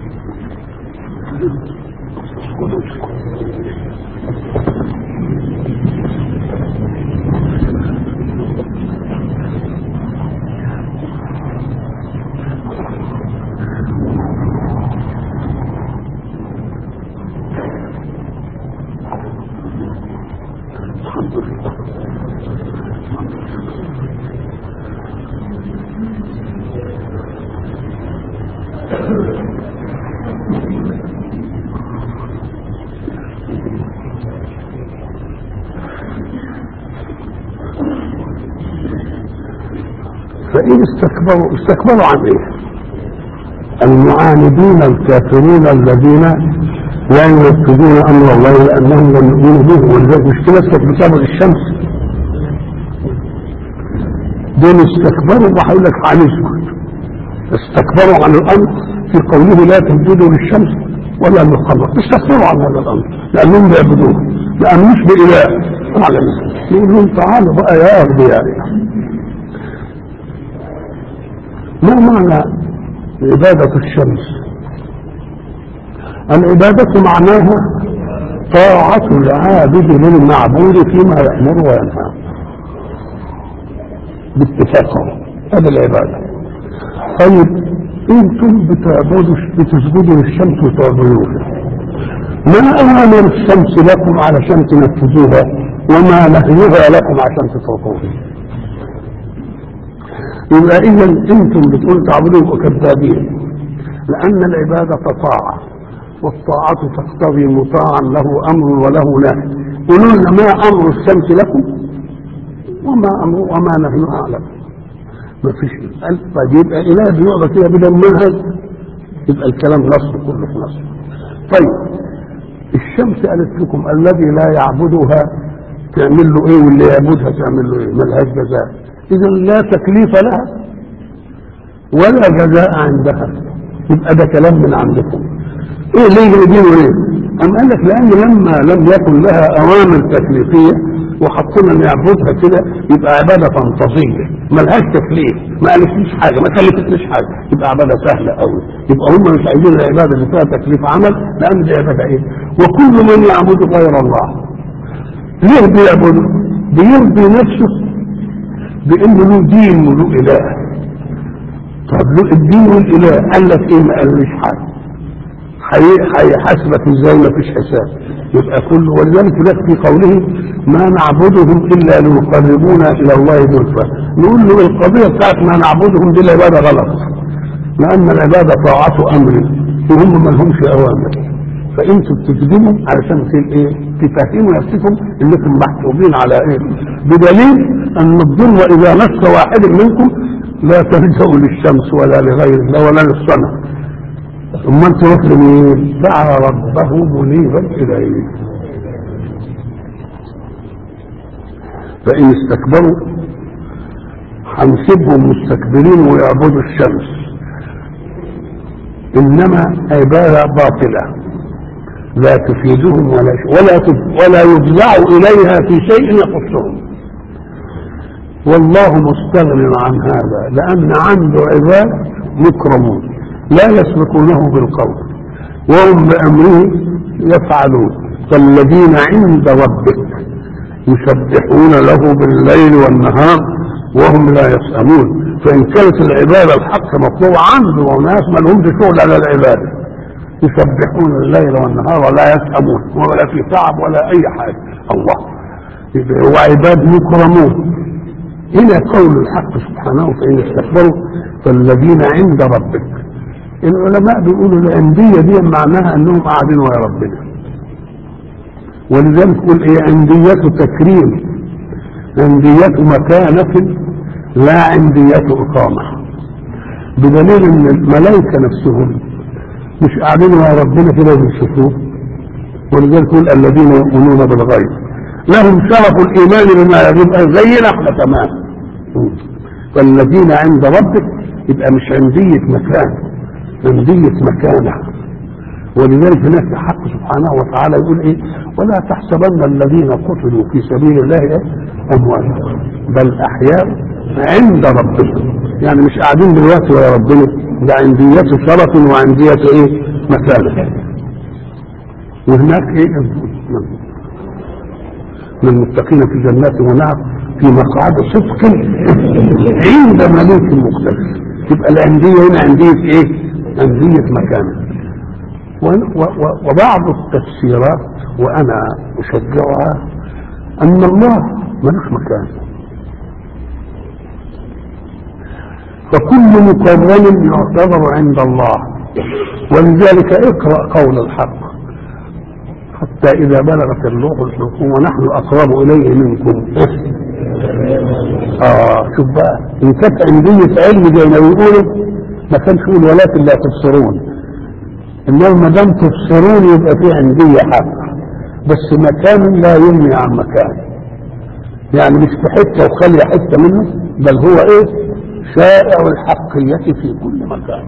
فإن استكبروا استكبروا عن إيه؟ المعاندون الكافرون الذين لا ينفذون أمر الله لأنهم لم يؤمنوا به ولذلك مشكلة بسبب الشمس دول استكبروا وهقول لك هنسكت استكبروا عن الأمر في قوله لا تسجدوا للشمس ولا للقمر استكبروا عن هذا الأمر لأنهم بيعبدوه لأنه مش بإله أعلم يقول لهم تعالوا بقى يا أغبياء ما معنى عبادة الشمس العبادة معناها طاعة العابد للمعبود فيما يأمر وينهى باتفاقهم هذا العبادة طيب انتم بتعبدوا بتسجدوا للشمس وتعبدوها ما اوامر الشمس لكم علشان تنفذوها وما نهيها لكم عشان تتركوها يبقى اذا انتم بتقول تعبدوا كذابين لان العباده طاعه والطاعه تقتضي مطاعا له امر وله نهي قولوا لنا ما امر الشمس لكم وما امر وما نهيها لكم ما فيش طيب يبقى اله بيقعد كده بدون منهج يبقى الكلام نصر كله في نصر طيب الشمس قالت لكم الذي لا يعبدها تعمل له ايه واللي يعبدها تعمل له ايه ملهاش جزاء اذا لا تكليف لها ولا جزاء عندها يبقى ده كلام من عندكم ايه ليه جايبينه ليه ام قال لك لان لما لم يكن لها اوامر تكليفيه وحطينا نعبدها كده يبقى عباده فانتازيه ملهاش تكليف ما قالتليش حاجه ما كلفتنيش حاجه يبقى عباده سهله قوي يبقى هم مش عايزين العباده اللي فيها تكليف عمل لان دي عباده ايه وكل من يعبد غير الله ليه بيعبده بيرضي نفسه بانه له دين وله اله طب له الدين والاله قال لك ايه ما قالوش حاجه هيحاسبك ازاي ما فيش حساب يبقى كل ولذلك ده في قوله ما نعبدهم الا ليقربونا الى الله زلفى نقول له القضيه بتاعت ما نعبدهم دي العباده غلط لان العباده طاعه امر وهم ما لهمش اوامر فانتوا بتكذبوا علشان ايه تفهموا نفسكم انكم محسوبين على ايه بدليل ان الضر اذا مس واحد منكم لا تلجأوا للشمس ولا لغير الله ولا للصنم ثم انت روح لمين دعا ربه منيبا اليه فان استكبروا هنسيبهم مستكبرين ويعبدوا الشمس انما عباده باطله لا تفيدهم ولا ولا ولا يفزعوا اليها في شيء يخصهم والله مستغن عن هذا لان عنده عباد مكرمون لا يسبقونه بالقول وهم بامره يفعلون فالذين عند ربك يسبحون له بالليل والنهار وهم لا يسأمون فإن كانت العبادة الحق مطلوبة عنده وناس ما لهمش شغل على العبادة يسبحون الليل والنهار ولا يسأمون ولا في تعب ولا أي حاجة الله يبقى هو عباد مكرمون إلى قول الحق سبحانه فإن استكبروا فالذين عند ربك العلماء بيقولوا الأندية دي معناها أنهم قاعدين ويا ربنا ولذلك يقول إيه عندية تكريم عندية مكانة لا عندية إقامة بدليل أن الملائكة نفسهم مش قاعدين ويا ربنا كده بيشوفوه ولذلك يقول الذين يؤمنون بالغيب لهم شرف الايمان بما يغيب زينا احنا تمام فالذين عند ربك يبقى مش عندية مكان عندية مكانة ولذلك هناك الحق سبحانه وتعالى يقول ايه ولا تحسبن الذين قتلوا في سبيل الله إيه؟ امواتا بل احياء عند ربهم يعني مش قاعدين دلوقتي ويا ربنا ده عندية شرف وعندية ايه مكانة وهناك ايه من المتقين في جنات ونهر في مقعد صدق عند ملوك مقتدر تبقى الأندية هنا أندية إيه؟ أندية مكان وبعض التفسيرات وأنا أشجعها أن الله ملوش مكان فكل مكرم يعتبر عند الله ولذلك اقرأ قول الحق حتى إذا بلغت اللوح الحلقوم ونحن أقرب إليه منكم آه شوف بقى إن كانت عندية علم زي ما بيقولوا ما كانش يقول ولكن لا تبصرون إنما ما دام تبصرون يبقى في عندية حق بس مكان لا يغني عن مكان يعني مش في حتة وخلي حتة منه بل هو إيه شائع الحقية في كل مكان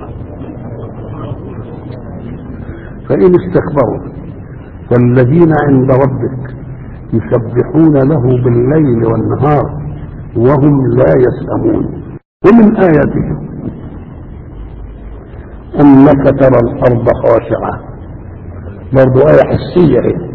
فإن استكبروا فالذين عند ربك يسبحون له بالليل والنهار وهم لا يسأمون ومن آياته أنك ترى الأرض خاشعة برضو آية حسية هي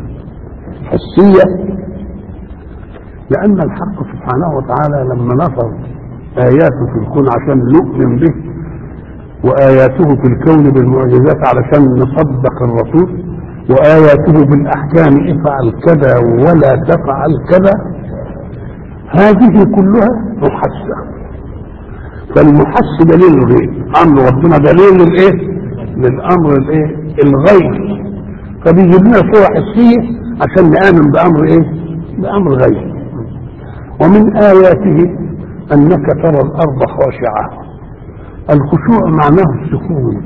حسية لأن الحق سبحانه وتعالى لما نصر آياته في الكون عشان نؤمن به وآياته في الكون بالمعجزات علشان نصدق الرسول وآياته بالأحكام افعل كذا ولا تفعل كذا هذه كلها محسة فالمحس دليل الغيب أمر ربنا دليل للإيه؟ للأمر الإيه؟ الغيب فبيجيب لنا صورة حسية عشان نآمن بأمر إيه؟ بأمر غيب ومن آياته أنك ترى الأرض خاشعة الخشوع معناه السكون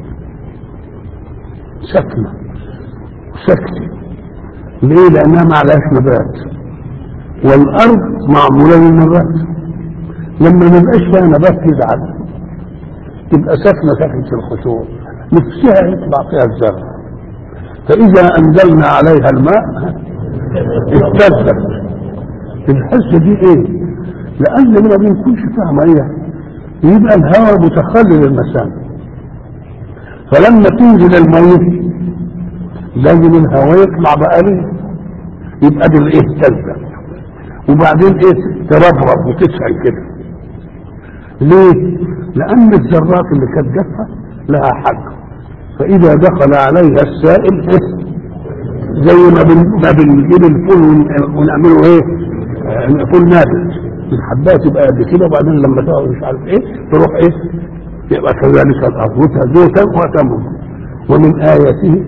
سكنه سكتة ليه لأنها ما عليهاش نبات والأرض معمولة للنبات لما ما يبقاش فيها نبات تزعل تبقى سكنة سكنة الخشوع نفسها يطلع فيها الزرع فإذا أنزلنا عليها الماء اهتزت الحسة دي ايه؟ لأن ما بيكونش فيها مية يبقى الهواء متخلل المسام فلما تنزل المية لازم الهواء يطلع بقليل يبقى دي الايه تلزق وبعدين ايه تربرب وتسعل كده ليه لان الذرات اللي كانت جافه لها حجم فاذا دخل عليها السائل إيه؟ زي ما بن... ما بنجيب الفول ون... ونعمله ايه آه، فول نابت الحبايه تبقى قد كده وبعدين لما تقعد مش عارف ايه تروح ايه يبقى كذلك الارض وتزوتا وتمر ومن اياته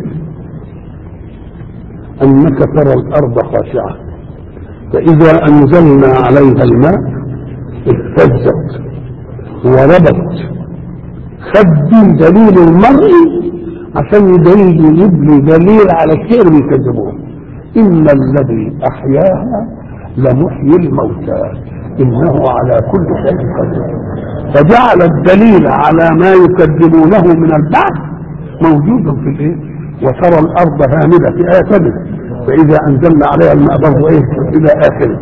انك ترى الارض خاشعه فاذا انزلنا عليها الماء اهتزت وربت خد دليل المرء عشان يدليل يبني دليل على الشيء اللي بيكذبوه ان الذي احياها لمحيي الموتى انه على كل شيء قدير فجعل الدليل على ما يكذبونه من البعث موجودا في الايه وترى الارض هامده في ايه ثانيه فاذا انزلنا عليها الماء برضه ايه الى اخره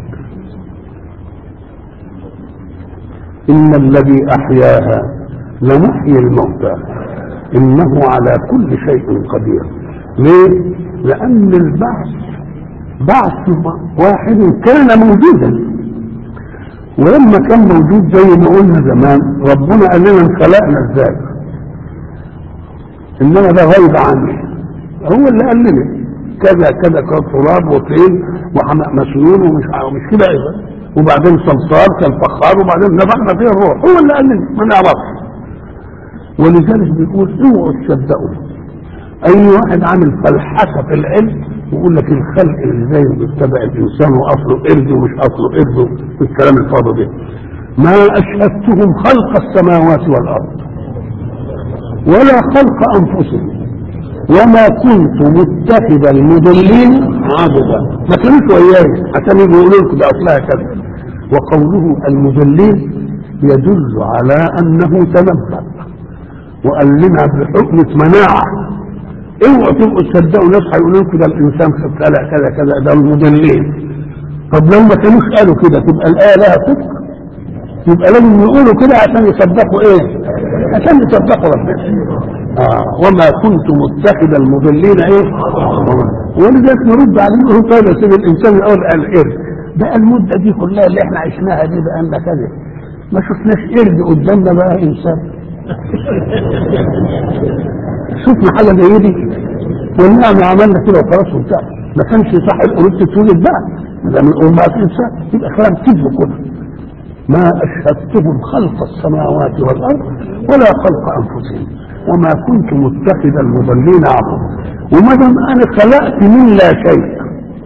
ان الذي احياها لمحيي الموتى انه على كل شيء قدير ليه لان البعث بعث واحد كان موجودا ولما كان موجود زي ما قلنا زمان ربنا قال لنا انخلقنا ازاي انما ده غيب عني هو اللي قال لي كذا كذا كان تراب وطين وحماء مسنون ومش مش كده ايضا وبعدين صلصال كالفخار وبعدين نفخنا فيه الروح هو اللي قال لي ما نعرفش ولذلك بيقول اوعوا تصدقوا اي واحد عامل فلحفه في العلم ويقول لك الخلق اللي زي ما بيتبع الانسان واصله قرد ومش اصله قرد والكلام الفاضي ده ما اشهدتهم خلق السماوات والارض ولا خلق انفسهم وما كنت متخذ المضلين عضدا ما كانوش وياي عشان يجوا يقولوا لكم ده اصلها كذا وقوله المضلين يدل على انه تنبأ وقال لنا بحكمة مناعة اوعوا تبقوا تصدقوا ناس هيقولوا لكم ده الانسان كذا كذا كذا ده المضلين طب لو ما كانوش قالوا كده تبقى الايه لها صدق يبقى لازم يقولوا كده عشان يصدقوا ايه عشان يصدقوا ربنا آه وما كنت متخذ المضلين ايه ولذلك نرد عليه نقول طيب يا سيدي الانسان الاول قال قرد ده المده دي كلها اللي احنا عشناها دي بقى لنا كذا ما شفناش قرد قدامنا بقى انسان شفنا حاجه زي دي والنعم عملنا كده وخلاص وبتاع ما كانش صح القلوب تتولد بقى ده من امهات الانسان يبقى كلام كذب كله ما اشهدتهم خلق السماوات والارض ولا خلق انفسهم وما كنت متخذ المضلين عبدا وما دام انا خلقت من لا شيء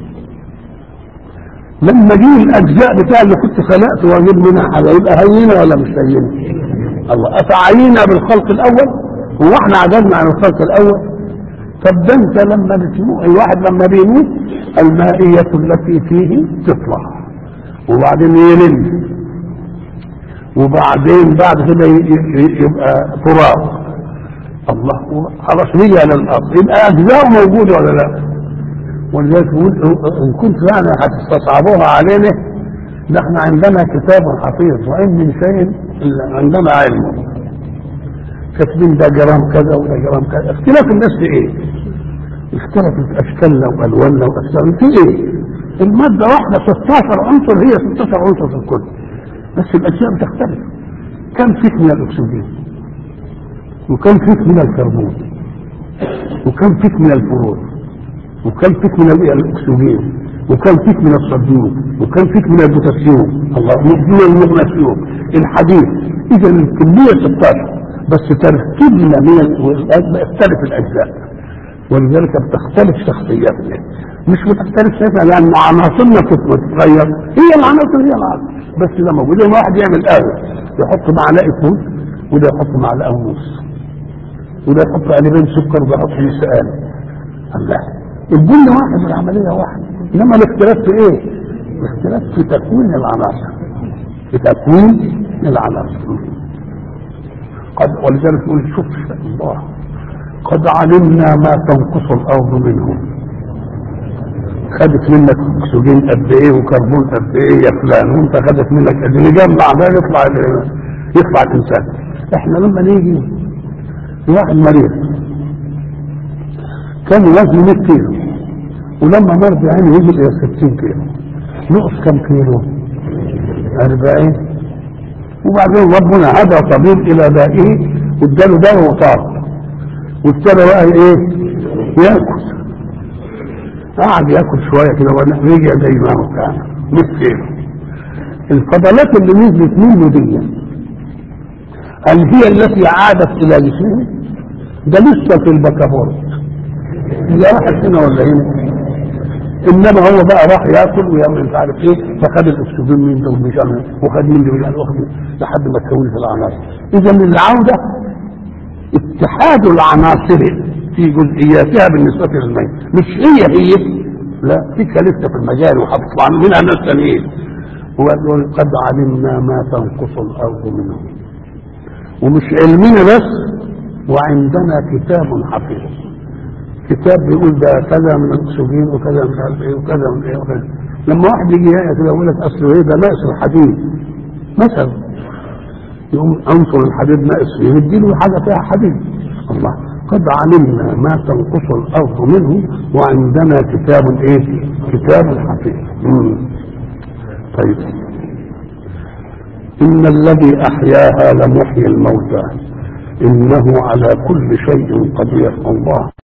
لما اجيب الاجزاء بتاع اللي كنت خلقته واجيب منها حاجه يبقى هينه ولا مش هينه؟ الله افعينا بالخلق الاول هو احنا عجزنا عن الخلق الاول طب ده انت لما بتموت الواحد لما بيموت المائية التي فيه تطلع وبعدين يلم وبعدين بعد كده يبقى تراب الله خلاص رجع للارض يبقى اجزاء موجوده ولا لا؟ ولذلك يقول ان كنت يعني هتستصعبوها علينا نحن عندنا كتاب حفيظ وان من شيء الا عندنا علم كاتبين ده جرام كذا وده جرام كذا اختلاف الناس في ايه؟ اختلفت اشكالنا والواننا واسمائنا في ايه؟ الماده واحده 16 عنصر هي 16 عنصر في الكل بس الاشياء بتختلف كم فيك من الاكسجين وكم فيك من الكربون وكم فيك من الفروض وكم فيك من الاكسجين وكم فيك من الصوديوم وكم فيك من البوتاسيوم الله من المغنيسيوم الحديد اذا الكميه 16 بس تركيبنا من يختلف الاجزاء ولذلك بتختلف شخصياتنا مش بتختلف شخصياتنا لان عناصرنا بتتغير هي العناصر هي العناصر بس ده موجود لما واحد يعمل قهوه يحط معلقه موز وده يحط معلقه ونص وده يحط قلبين سكر وده يحط نص قالب الله البن واحد والعمليه واحده انما الاختلاف في ايه؟ الاختلاف في تكوين العناصر في تكوين العناصر قد ولذلك يقول شوف الله قد علمنا ما تنقص الارض منهم خدت منك اكسجين قد ايه وكربون قد ايه يا فلان وانت خدت منك قد ايه نجمع ده يطلع يطلع الانسان احنا لما نيجي واحد مريض كان وزنه 100 كيلو ولما مرض يعني وزن الى 60 كيلو نقص كم كيلو 40 وبعدين ربنا هدى طبيب الى دائه واداله دواء وطار وابتدى بقى ايه ياكل قعد ياكل شويه كده ورجع زي ما هو كان مثل الفضلات اللي نزلت منه دي هل هي التي عادت الى جسمه ده لسه في البكابورت هي راحت هنا ولا هنا انما هو بقى راح ياكل ويعمل مش عارف ايه فخد الاكسجين من ده ومش عارف وخد من ده ومش واخد لحد ما تكون في العناصر اذا العوده اتحاد العناصر في جزئياتها بالنسبه للميت مش هي هي لا في لسه في المجال وهتطلع منها ناس ثانيين وقد علمنا ما تنقص الارض منهم ومش علمنا بس وعندنا كتاب حفيظ كتاب بيقول ده كذا من الاكسجين وكذا مش عارف ايه وكذا من ايه وكذا لما واحد يجي يقرا كده يقول لك اصل ايه ده ناقص الحديد مثلا يقوم عنصر الحديد ناقص فيه يديله حاجه فيها حديد الله قد علمنا ما تنقص الارض منه وعندنا كتاب ايه؟ كتاب حفيظ طيب ان الذي احياها لمحيي الموتى إنه على كل شيء قدير الله